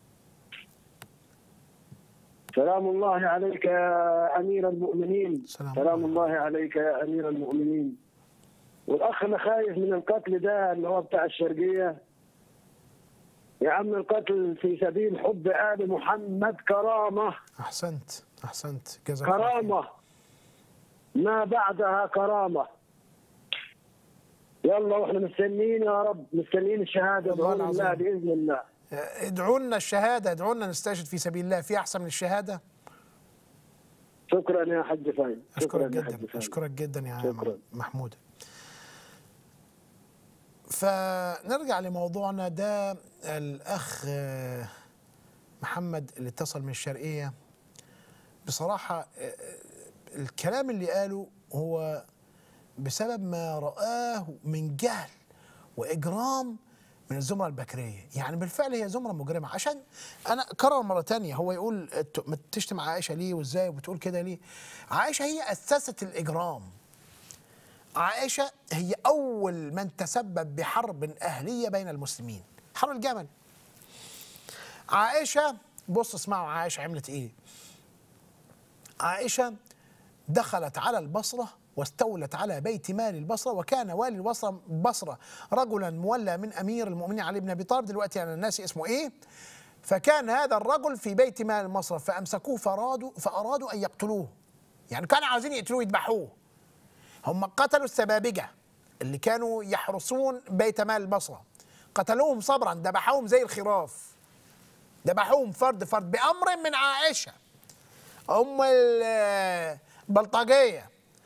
سلام الله عليك يا امير المؤمنين سلام سلام الله. الله عليك يا امير المؤمنين والاخ اللي خايف من القتل ده اللي هو بتاع الشرقيه يا عم القتل في سبيل حب ال محمد كرامه احسنت احسنت جزاك الله خير. كرامة ما بعدها كرامة يلا واحنا مستنيين يا رب مستنيين الشهادة والله بإذن الله العظيم. بإذن الله ادعوا لنا الشهاده ادعوا لنا نستشهد في سبيل الله في احسن من الشهاده شكرا يا حج فاين اشكرك شكرا يا حج جدا فاين اشكرك جدا يا شكراً. محمود فنرجع لموضوعنا ده الاخ آه، محمد اللي اتصل من الشرقيه بصراحه آه، آه، الكلام اللي قاله هو بسبب ما رآه من جهل وإجرام من الزمرة البكرية يعني بالفعل هي زمرة مجرمة عشان أنا كرر مرة تانية هو يقول ت- ما تشتم عائشة ليه وإزاي وبتقول كده ليه عائشة هي أسست الإجرام عائشة هي أول من تسبب بحرب أهلية بين المسلمين حرب الجمل عائشة بص اسمعوا عائشة عملت إيه عائشة دخلت على البصرة واستولت على بيت مال البصرة وكان والي البصرة بصرة رجلا مولى من أمير المؤمنين علي بن أبي طالب دلوقتي أنا الناس اسمه إيه فكان هذا الرجل في بيت مال البصرة فأمسكوه فأرادوا فأرادوا أن يقتلوه يعني كانوا عاوزين يقتلوه يذبحوه هم قتلوا السبابجة اللي كانوا يحرسون بيت مال البصرة قتلوهم صبرا ذبحوهم زي الخراف ذبحوهم فرد فرد بأمر من عائشة أم البلطجية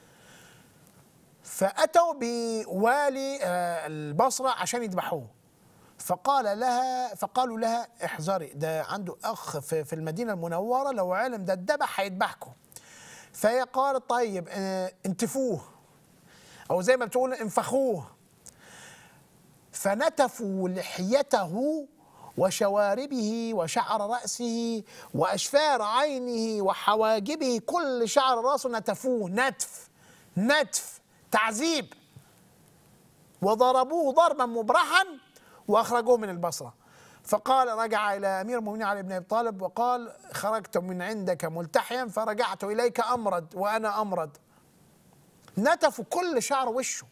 فأتوا بوالي آه، البصرة عشان يذبحوه فقال لها فقالوا لها احذري ده عنده أخ في في المدينة المنورة لو علم ده الذبح هيذبحكم فهي قالت طيب آه، انتفوه أو زي ما بتقول انفخوه فنتفوا لحيته وشواربه وشعر رأسه وأشفار عينه وحواجبه كل شعر رأسه نتفوه نتف نتف تعذيب وضربوه ضربا مبرحا وأخرجوه من البصرة فقال رجع إلى أمير المؤمنين علي بن أبي طالب وقال خرجت من عندك ملتحيا فرجعت إليك أمرد وأنا أمرد نتفوا كل شعر وشه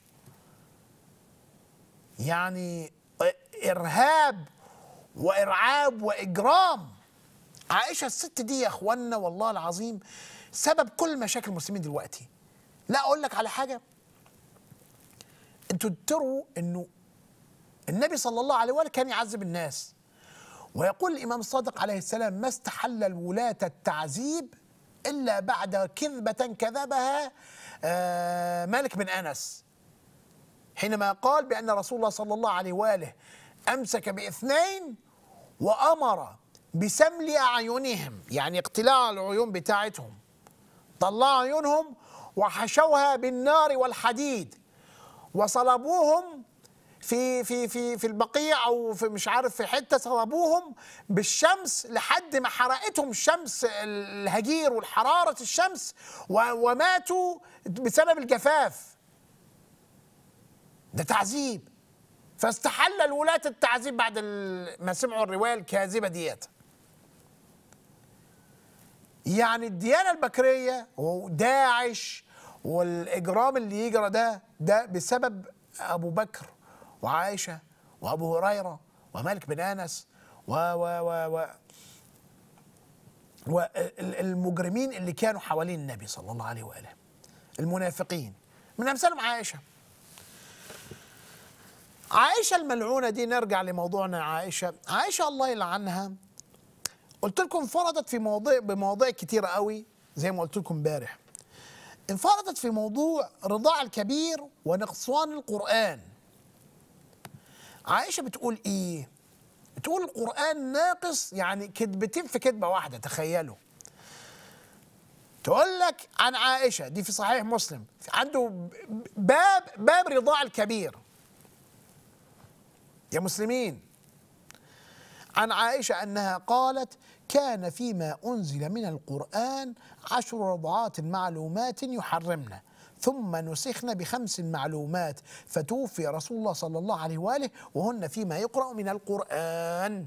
يعني إرهاب وإرعاب وإجرام عائشة الست دي يا أخوانا والله العظيم سبب كل مشاكل المسلمين دلوقتي لا أقول لك على حاجة انتوا تروا انه النبي صلى الله عليه وآله كان يعذب الناس ويقول الإمام الصادق عليه السلام ما استحل الولاة التعذيب إلا بعد كذبة كذبها آه، مالك بن أنس حينما قال بأن رسول الله صلى الله عليه وآله أمسك باثنين وأمر بسمل أعينهم يعني اقتلاع العيون بتاعتهم طلع عيونهم وحشوها بالنار والحديد وصلبوهم في في في في البقيع او في مش عارف في حته صلبوهم بالشمس لحد ما حرقتهم الشمس الهجير والحراره الشمس و- وماتوا بسبب الجفاف ده تعذيب فاستحل الولاة التعذيب بعد ال- ما سمعوا الروايه الكاذبه ديت يعني الديانه البكريه وداعش والاجرام اللي يجرى ده ده بسبب ابو بكر وعائشه وابو هريره ومالك بن انس و و و و والمجرمين اللي كانوا حوالين النبي صلى الله عليه واله المنافقين من امثالهم عائشه عائشه الملعونه دي نرجع لموضوعنا عائشه عائشه الله يلعنها قلت لكم انفردت في مواضيع بمواضيع كتيره قوي زي ما قلت لكم امبارح انفردت في موضوع رضاع الكبير ونقصان القرآن عائشة بتقول ايه بتقول القرآن ناقص يعني كذبتين في كذبة واحدة تخيلوا تقول لك عن عائشة دي في صحيح مسلم عنده باب باب رضاع الكبير يا مسلمين عن عائشة أنها قالت كان فيما أنزل من القرآن عشر رضعات معلومات يحرمن ثم نسخن بخمس معلومات فتوفي رسول الله صلى الله عليه وآله وهن فيما يقرأ من القرآن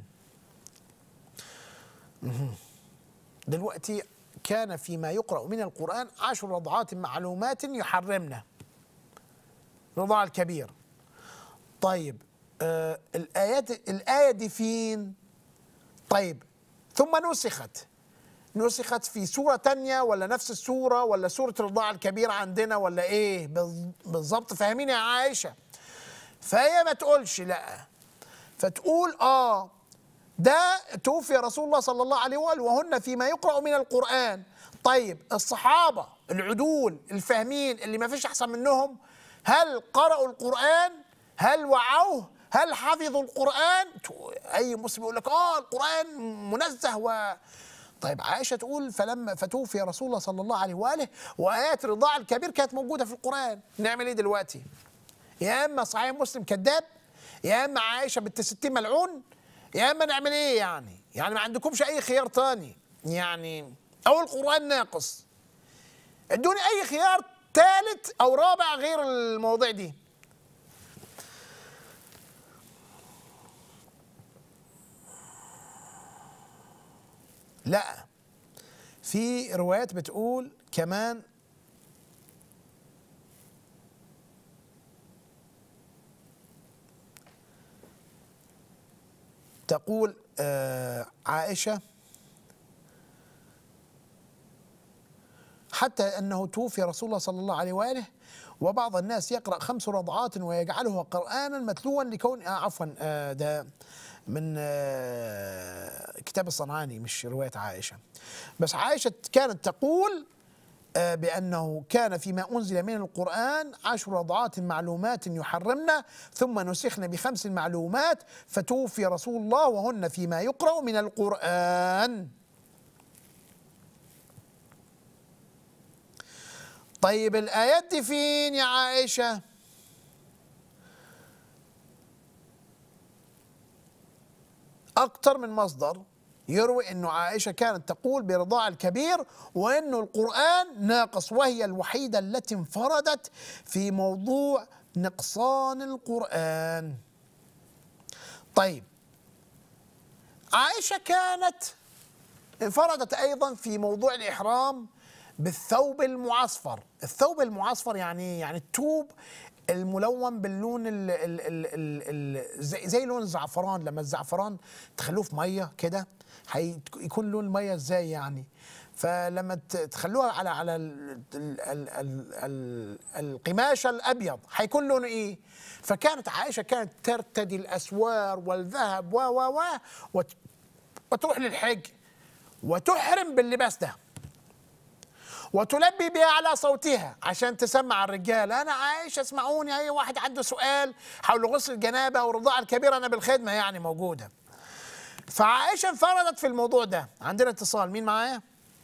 مهم. دلوقتي كان فيما يقرأ من القرآن عشر رضعات معلومات يحرمن رضاع الكبير طيب آه الآيات الآية دي فين؟ طيب ثم نسخت نسخت في سورة تانية ولا نفس السورة ولا سورة الرضاع الكبير عندنا ولا ايه بال- بالظبط فاهمين يا عائشة فهي ما تقولش لا فتقول اه ده توفي رسول الله صلى الله عليه وآله وهن فيما يقرأ من القرآن طيب الصحابة العدول الفاهمين اللي ما فيش أحسن منهم هل قرأوا القرآن هل وعوه هل حفظوا القرآن أي مسلم يقول لك آه القرآن منزه و طيب عائشة تقول فلما فتوفي رسول الله صلى الله عليه وآله وآيات الرضاع الكبير كانت موجودة في القرآن نعمل إيه دلوقتي يا إما صحيح مسلم كذاب يا إما عائشة بنت ستين ملعون يا إما نعمل إيه يعني يعني ما عندكمش أي خيار تاني يعني أو القرآن ناقص ادوني أي خيار ثالث أو رابع غير المواضيع دي لا في روايات بتقول كمان تقول آه عائشة حتى أنه توفي رسول الله صلى الله عليه وآله وبعض الناس يقرأ خمس رضعات ويجعله قرآنا متلوا لكون آه عفوا آه ده من آه كتاب الصنعاني مش رواية عائشة بس عائشة كانت تقول آه بأنه كان فيما أنزل من القرآن عشر رضعات معلومات يحرمن ثم نسخن بخمس معلومات فتوفي رسول الله وهن فيما يقرأ من القرآن طيب الآيات دي فين يا عائشة أكتر من مصدر يروي أنه عائشة كانت تقول برضاع الكبير وأنه القرآن ناقص وهي الوحيدة التي انفردت في موضوع نقصان القرآن طيب عائشة كانت انفردت أيضا في موضوع الإحرام بالثوب المعصفر الثوب المعصفر يعني يعني التوب الملون باللون ال ال ال ال ال زي, زي لون الزعفران لما الزعفران تخلوه في ميه كده هيكون لون الميه ازاي يعني فلما ت- تخلوها على على ال ال ال ال ال القماش الابيض هيكون لونه ايه فكانت عائشه كانت ترتدي الاسوار والذهب و و و وت- وتروح للحج وتحرم باللباس ده وتلبي بها على صوتها عشان تسمع الرجال انا عايش اسمعوني اي واحد عنده سؤال حول غسل الجنابه والرضاعه الكبيره انا بالخدمه يعني موجوده فعائشه انفردت في الموضوع ده عندنا اتصال مين معايا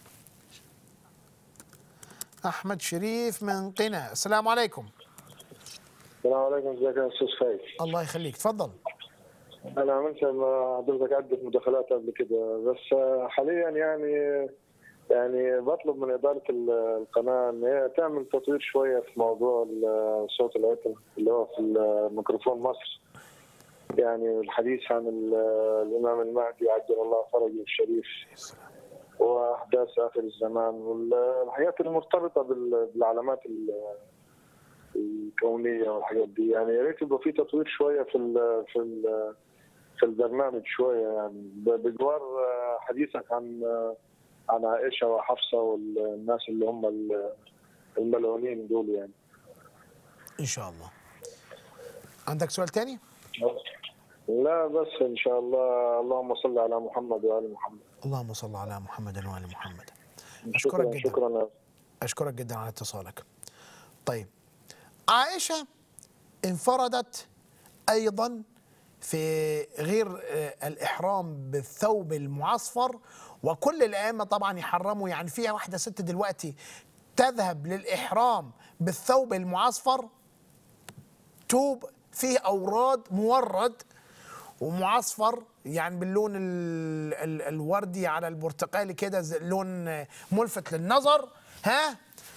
احمد شريف من قنا السلام عليكم السلام عليكم ازيك يا استاذ فايز الله يخليك تفضل انا عملت مع حضرتك عده مداخلات قبل كده بس حاليا يعني يعني بطلب من اداره ال- القناه ان هي تعمل تطوير شويه في موضوع ال- صوت العتم اللي هو في الميكروفون مصر يعني الحديث عن ال- الامام المهدي عجل الله فرجه الشريف واحداث اخر الزمان والحاجات المرتبطه بال- بالعلامات ال- الكونيه والحاجات دي يعني يا ريت يبقى في تطوير شويه في ال في ال في البرنامج شويه يعني ب- بجوار آه، حديثك عن آه، عن عائشه وحفصه والناس اللي هم ال- الملعونين دول يعني ان شاء الله عندك سؤال تاني لا بس ان شاء الله اللهم صل على محمد وال محمد اللهم صل على محمد وال محمد اشكرك شكرا جدا شكرا أشكرك جدا على اتصالك طيب عائشة انفردت أيضا في غير آه، الإحرام بالثوب المعصفر وكل الأئمة طبعا يحرموا يعني فيها واحدة ست دلوقتي تذهب للإحرام بالثوب المعصفر توب فيه أوراد مورد ومعصفر يعني باللون ال ال الوردي على البرتقالي كده زي- لون آه، ملفت للنظر ها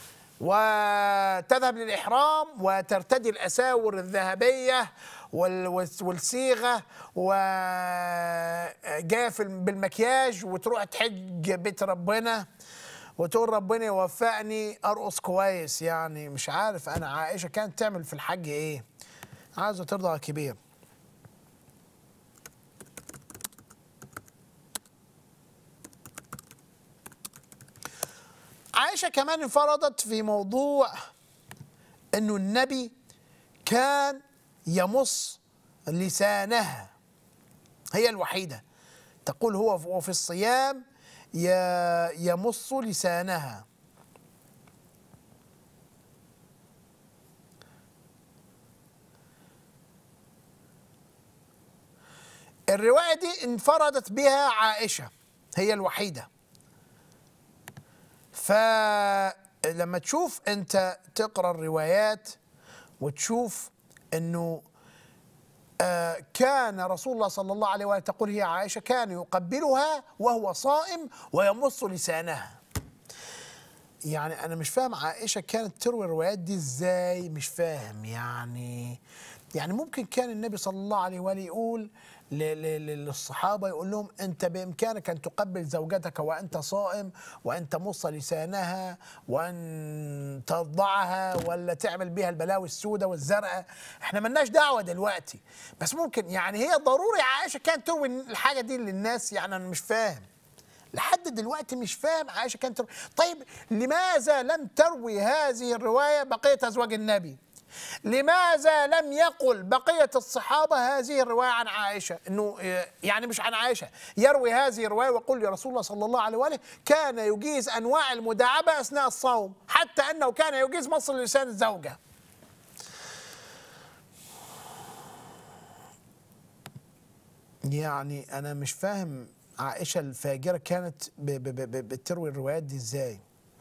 وتذهب للإحرام وترتدي الأساور الذهبية وال- والس- والصيغة وجاية في الم- بالمكياج وتروح تحج بيت ربنا وتقول ربنا يوفقني أرقص كويس يعني مش عارف أنا عائشة كانت تعمل في الحج إيه عايزة ترضى كبير عائشة كمان انفردت في موضوع انه النبي كان يمص لسانها هي الوحيدة تقول هو هو في الصيام ي- يمص لسانها الرواية دي انفردت بها عائشة هي الوحيدة فلما تشوف انت تقرا الروايات وتشوف انه آه، كان رسول الله صلى الله عليه وآله تقول هي عائشة كان يقبلها وهو صائم ويمص لسانها يعني أنا مش فاهم عائشة كانت تروي الروايات دي إزاي مش فاهم يعني يعني ممكن كان النبي صلى الله عليه وآله يقول ل- ل- ل- للصحابة يقول لهم أنت بإمكانك أن تقبل زوجتك وأنت صائم وأن تمص لسانها وأن ترضعها ولا تعمل بها البلاوي السوداء والزرقاء احنا ملناش دعوة دلوقتي بس ممكن يعني هي ضروري عائشة كانت تروي الحاجة دي للناس يعني أنا مش فاهم لحد دلوقتي مش فاهم عائشة كانت تروي. طيب لماذا لم تروي هذه الرواية بقية أزواج النبي لماذا لم يقل بقية الصحابة هذه الرواية عن عائشة انه آه، يعني مش عن عائشة يروي هذه الرواية ويقول يا رسول الله صلى الله عليه وآله كان يجيز انواع المداعبة اثناء الصوم حتى انه كان يجيز مص لسان الزوجة يعني انا مش فاهم عائشة الفاجرة كانت ب- ب- ب- ب- بتروي الروايات دي ازاي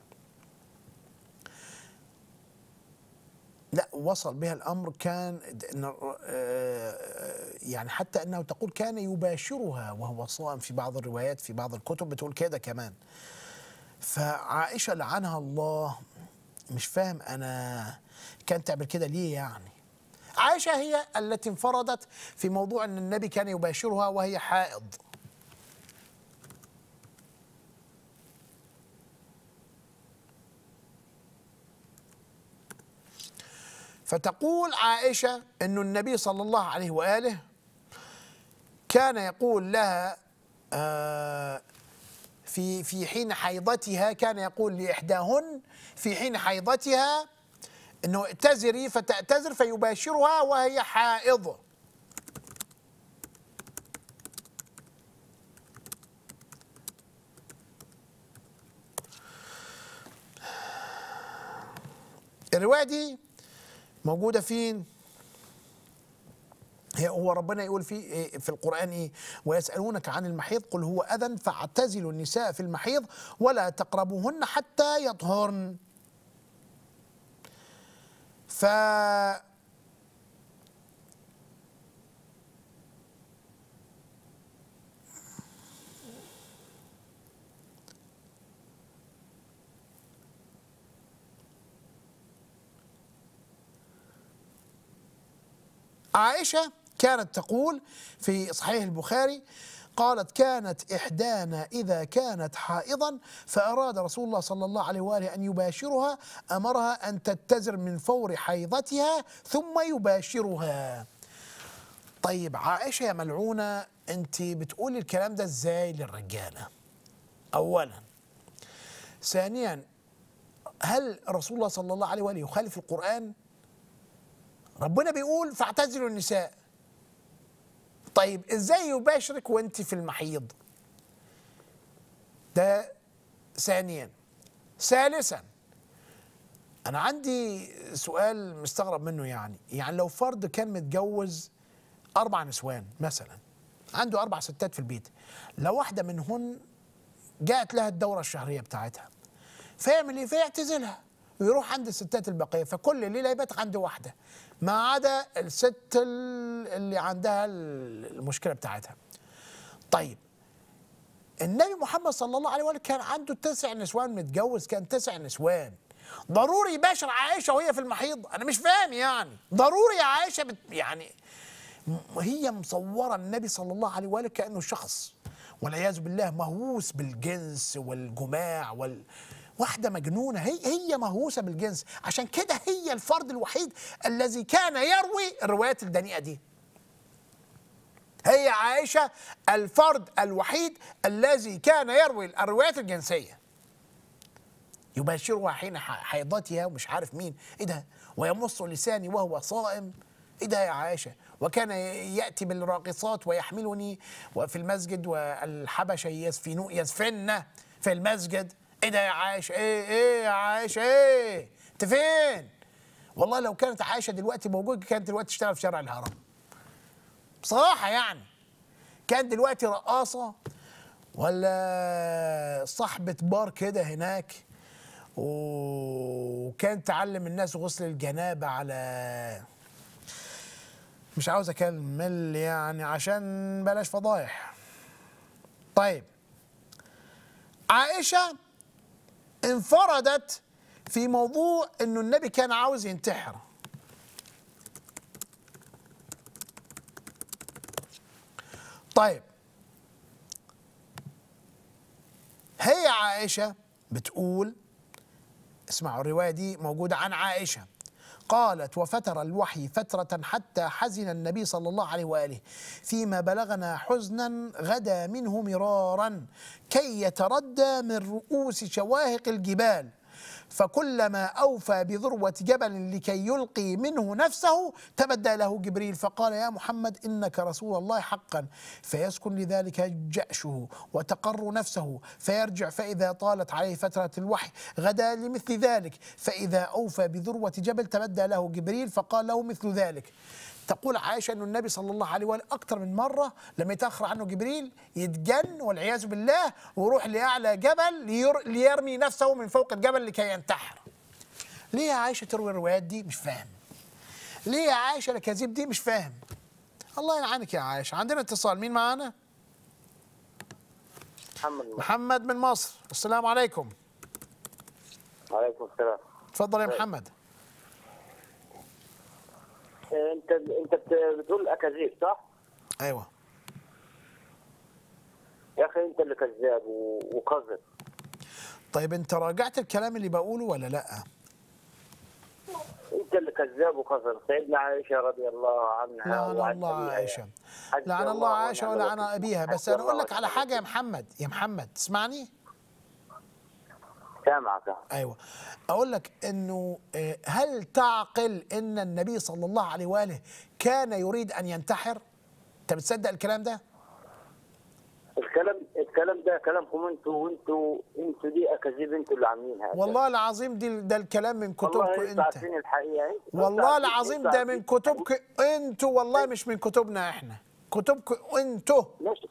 لا وصل بها الامر كان إن- آه، يعني حتى انه تقول كان يباشرها وهو صائم في بعض الروايات في بعض الكتب بتقول كده كمان فعائشه لعنها الله مش فاهم انا كانت تعمل كده ليه يعني عائشه هي التي انفردت في موضوع ان النبي كان يباشرها وهي حائض فتقول عائشة أن النبي صلى الله عليه وآله كان يقول لها آه، في في حين حيضتها كان يقول لإحداهن في حين حيضتها أنه ائتزري فتأتزر فيباشرها وهي حائض الرواية دي موجودة فين؟ هي هو ربنا يقول في إيه في القرآن إيه؟ ويسألونك عن المحيض قل هو أذى فاعتزلوا النساء في المحيض ولا تقربوهن حتى يطهرن. ف عائشة كانت تقول في صحيح البخاري قالت كانت إحدانا إذا كانت حائضا فأراد رسول الله صلى الله عليه وآله أن يباشرها أمرها أن تتزر من فور حيضتها ثم يباشرها طيب عائشة يا ملعونة أنت بتقولي الكلام ده إزاي للرجالة أولا ثانيا هل رسول الله صلى الله عليه وآله يخالف القرآن ربنا بيقول فاعتزلوا النساء طيب ازاي يباشرك وانت في المحيض ده ثانيا ثالثا انا عندي سؤال مستغرب منه يعني يعني لو فرد كان متجوز اربع نسوان مثلا عنده اربع ستات في البيت لو واحده منهن جاءت لها الدوره الشهريه بتاعتها فيعمل ايه فيعتزلها ويروح عند الستات البقيه فكل ليله يبات عند واحده ما عدا الست ال- اللي عندها ال- المشكله بتاعتها طيب النبي محمد صلى الله عليه وسلم كان عنده تسع نسوان متجوز كان تسع نسوان ضروري يباشر عائشه وهي في المحيض انا مش فاهم يعني ضروري يا عائشه بت يعني م- هي مصوره النبي صلى الله عليه وآله كانه شخص والعياذ بالله مهووس بالجنس والجماع وال واحدة مجنونة هي هي مهووسة بالجنس عشان كده هي الفرد الوحيد الذي كان يروي الروايات الدنيئة دي هي عائشة الفرد الوحيد الذي كان يروي الروايات الجنسية يباشرها حين ح- حيضتها ومش عارف مين ايه ده ويمص لساني وهو صائم ايه ده يا عائشه وكان ي- ياتي بالراقصات ويحملني وفي المسجد والحبشه يسفن يسفن في المسجد ايه ده يا عائشه ايه ايه يا عائشه ايه انت فين والله لو كانت عائشه دلوقتي موجوده كانت دلوقتي تشتغل في شارع الهرم بصراحه يعني كان دلوقتي رقاصه ولا صاحبة بار كده هناك وكان تعلم الناس غسل الجنابة على مش عاوز اكمل يعني عشان بلاش فضايح طيب عائشة انفردت في موضوع انه النبي كان عاوز ينتحر طيب هي عائشة بتقول اسمعوا الرواية دي موجودة عن عائشة قالت وفتر الوحي فترة حتى حزن النبي صلى الله عليه وآله فيما بلغنا حزنا غدا منه مرارا كي يتردى من رؤوس شواهق الجبال فكلما أوفى بذروة جبل لكي يلقي منه نفسه تبدى له جبريل فقال يا محمد إنك رسول الله حقا فيسكن لذلك جأشه وتقر نفسه فيرجع فإذا طالت عليه فترة الوحي غدا لمثل ذلك فإذا أوفى بذروة جبل تبدى له جبريل فقال له مثل ذلك تقول عائشة أن النبي صلى الله عليه وآله أكثر من مرة لما يتأخر عنه جبريل يتجن والعياذ بالله ويروح لأعلى جبل لير ليرمي نفسه من فوق الجبل لكي ينتحر ليه يا عائشة تروي الروايات دي مش فاهم ليه يا عائشة الأكاذيب دي مش فاهم الله يلعنك يا عائشة عندنا اتصال مين معانا محمد محمد من مصر السلام عليكم عليكم السلام اتفضل يا محمد آه، انت انت بت- بتقول اكاذيب صح؟ أيوة يا اخي انت اللي كذاب و- وقذب طيب أنت راجعت الكلام اللي بقوله ولا لأ انت انت اللي كذاب وخسر سيدنا عائشه رضي الله عنها لعن وعن الله أبيها عائشه يعني. حسبي لعن الله عائشه ونعم ولعن الوكيل. ابيها بس حسبي انا اقول الله لك على ونعم حاجه يا الوكيل. محمد يا محمد تسمعني سامعك ايوه اقول لك انه آه، هل تعقل ان النبي صلى الله عليه واله كان يريد ان ينتحر انت بتصدق الكلام ده الكلام الكلام ده كلامكم انتوا وانتوا انتوا دي اكاذيب انتوا اللي عاملينها والله العظيم دي ده الكلام من كتبكم والله انتوا انت عارفين الحقيقه انتوا والله عارفين- العظيم انتوا ده عارفين- من كتبكم انتوا والله مش من كتبنا احنا كتبكم انتوا مش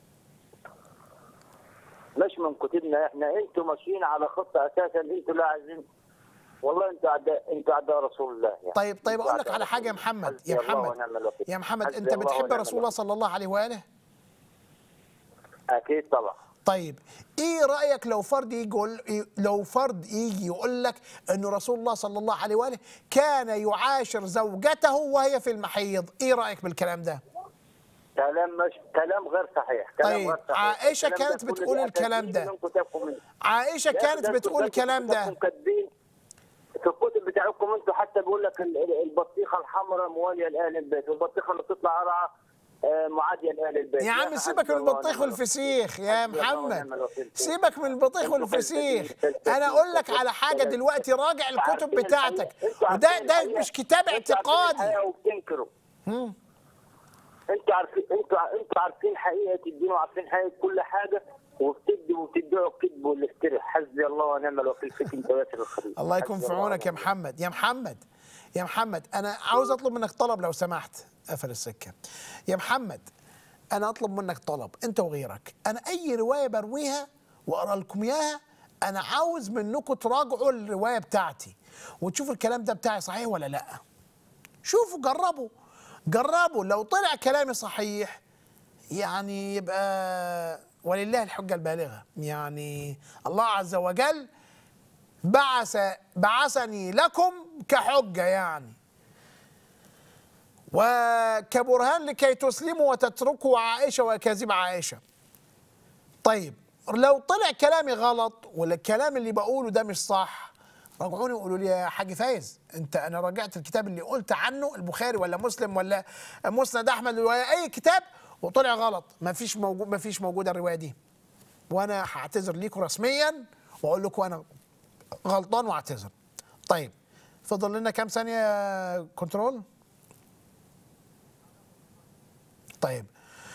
مش من كتبنا احنا انتوا ماشيين على خطه اساسا انتوا لا عايزين والله انتوا اعداء انتوا اعداء رسول الله يعني طيب طيب انتوا اقول لك أعداء على حاجه يا رسول محمد حسبي يا الله محمد ونعم الوكيل. يا محمد حسبي انت الله بتحب ونعم رسول الله الوكيل. صلى الله عليه واله اكيد طبعا طيب ايه رايك لو فرد يجي يقول لو فرد يجي يقول لك ان رسول الله صلى الله عليه واله كان يعاشر زوجته وهي في المحيض ايه رايك بالكلام ده كلام مش كلام غير صحيح كلام طيب، غير صحيح. عائشة الكلام ده كانت كله بتقول دي الكلام ده. أكاذيب من كتابكم انتوا. عائشه يا أخي كانت ده انتوا- بتقول ده انتوا الكلام ده كتابكم كاتبين في الكتب بتاعكم انتوا حتى بيقول لك ال- ال- البطيخه الحمراء مواليه لاهل البيت والبطيخه اللي بتطلع قرعه آه، معاديه لاهل البيت يا عم أخي سيبك حسبي من الله البطيخ ونعم الوكيل. والفسيخ يا حسبي الله ونعم محمد الوكيل. سيبك من البطيخ انتوا والفسيخ فلسفيين، انا اقول لك على حاجه دلوقتي راجع الكتب بتاعتك وده ده مش كتاب اعتقادي وبتنكروا مم. انتوا عارفين انتوا انتوا عارفين حقيقه الدين وعارفين حقيقه كل حاجه وبتكذبوا وبتدعوا الكذب والافتراء حسبي الله ونعم الوكيل فيك انت ياسر الخليل الله يكون في حسبي الله عونك يا ونعم محمد يا محمد يا محمد انا عاوز اطلب منك طلب لو سمحت قفل السكه يا محمد انا اطلب منك طلب انت وغيرك انا اي روايه برويها واقرا لكم اياها انا عاوز منكم تراجعوا الروايه بتاعتي وتشوفوا الكلام ده بتاعي صحيح ولا لا شوفوا جربوا جربوا لو طلع كلامي صحيح يعني يبقى ولله الحجه البالغه يعني الله عز وجل بعث بعثني لكم كحجة يعني وكبرهان لكي تسلموا وتتركوا عائشة وكاذب عائشة طيب لو طلع كلامي غلط ولا الكلام اللي بقوله ده مش صح راجعوني وقولوا لي يا حاج فايز انت انا راجعت الكتاب اللي قلت عنه البخاري ولا مسلم ولا مسند احمد ولا اي كتاب وطلع غلط ما فيش موجود ما فيش موجوده الروايه دي وانا هعتذر ليكم رسميا واقول لكم انا غلطان واعتذر طيب فضل لنا كام ثانيه يا كنترول طيب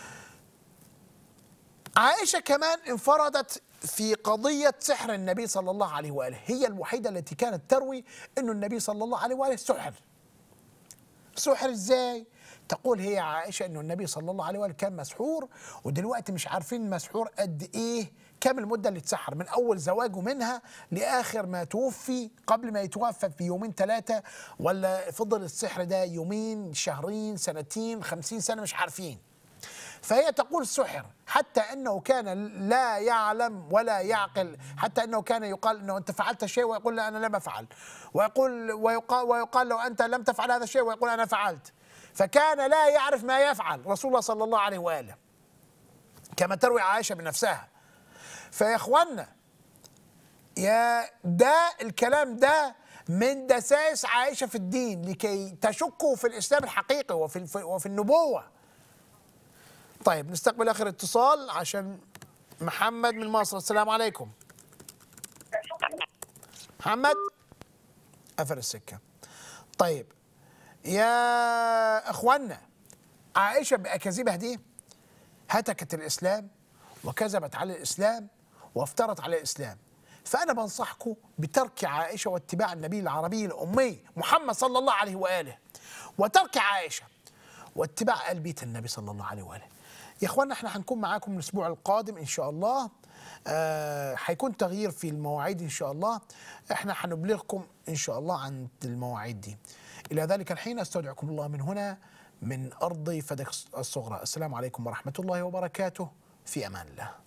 عائشه كمان انفردت في قضيه سحر النبي صلى الله عليه واله هي الوحيده التي كانت تروي انه النبي صلى الله عليه واله سحر سحر ازاي تقول هي عائشه انه النبي صلى الله عليه واله كان مسحور ودلوقتي مش عارفين مسحور قد ايه كم المده اللي اتسحر من اول زواجه منها لاخر ما توفي قبل ما يتوفى بيومين ثلاثه ولا فضل السحر ده يومين شهرين سنتين خمسين سنه مش عارفين فهي تقول سحر حتى انه كان لا يعلم ولا يعقل حتى انه كان يقال انه انت فعلت شيء ويقول لا انا لم افعل ويقول ويقال, ويقال لو انت لم تفعل هذا الشيء ويقول انا فعلت فكان لا يعرف ما يفعل رسول الله صلى الله عليه واله كما تروي عائشه بنفسها فيا اخوانا يا ده الكلام ده من دسائس عائشه في الدين لكي تشكوا في الاسلام الحقيقي وفي وفي النبوه طيب نستقبل اخر اتصال عشان محمد من مصر السلام عليكم محمد قفل السكه طيب يا اخوانا عائشه باكاذيبها دي هتكت الاسلام وكذبت على الاسلام وافترت على الاسلام فانا بنصحكم بترك عائشه واتباع النبي العربي الامي محمد صلى الله عليه واله وترك عائشه واتباع ال بيت النبي صلى الله عليه واله يا اخوانا احنا هنكون معاكم الاسبوع القادم ان شاء الله آه هيكون تغيير في المواعيد ان شاء الله احنا هنبلغكم ان شاء الله عن المواعيد دي الى ذلك الحين استودعكم الله من هنا من ارض فدك الصغرى السلام عليكم ورحمه الله وبركاته في امان الله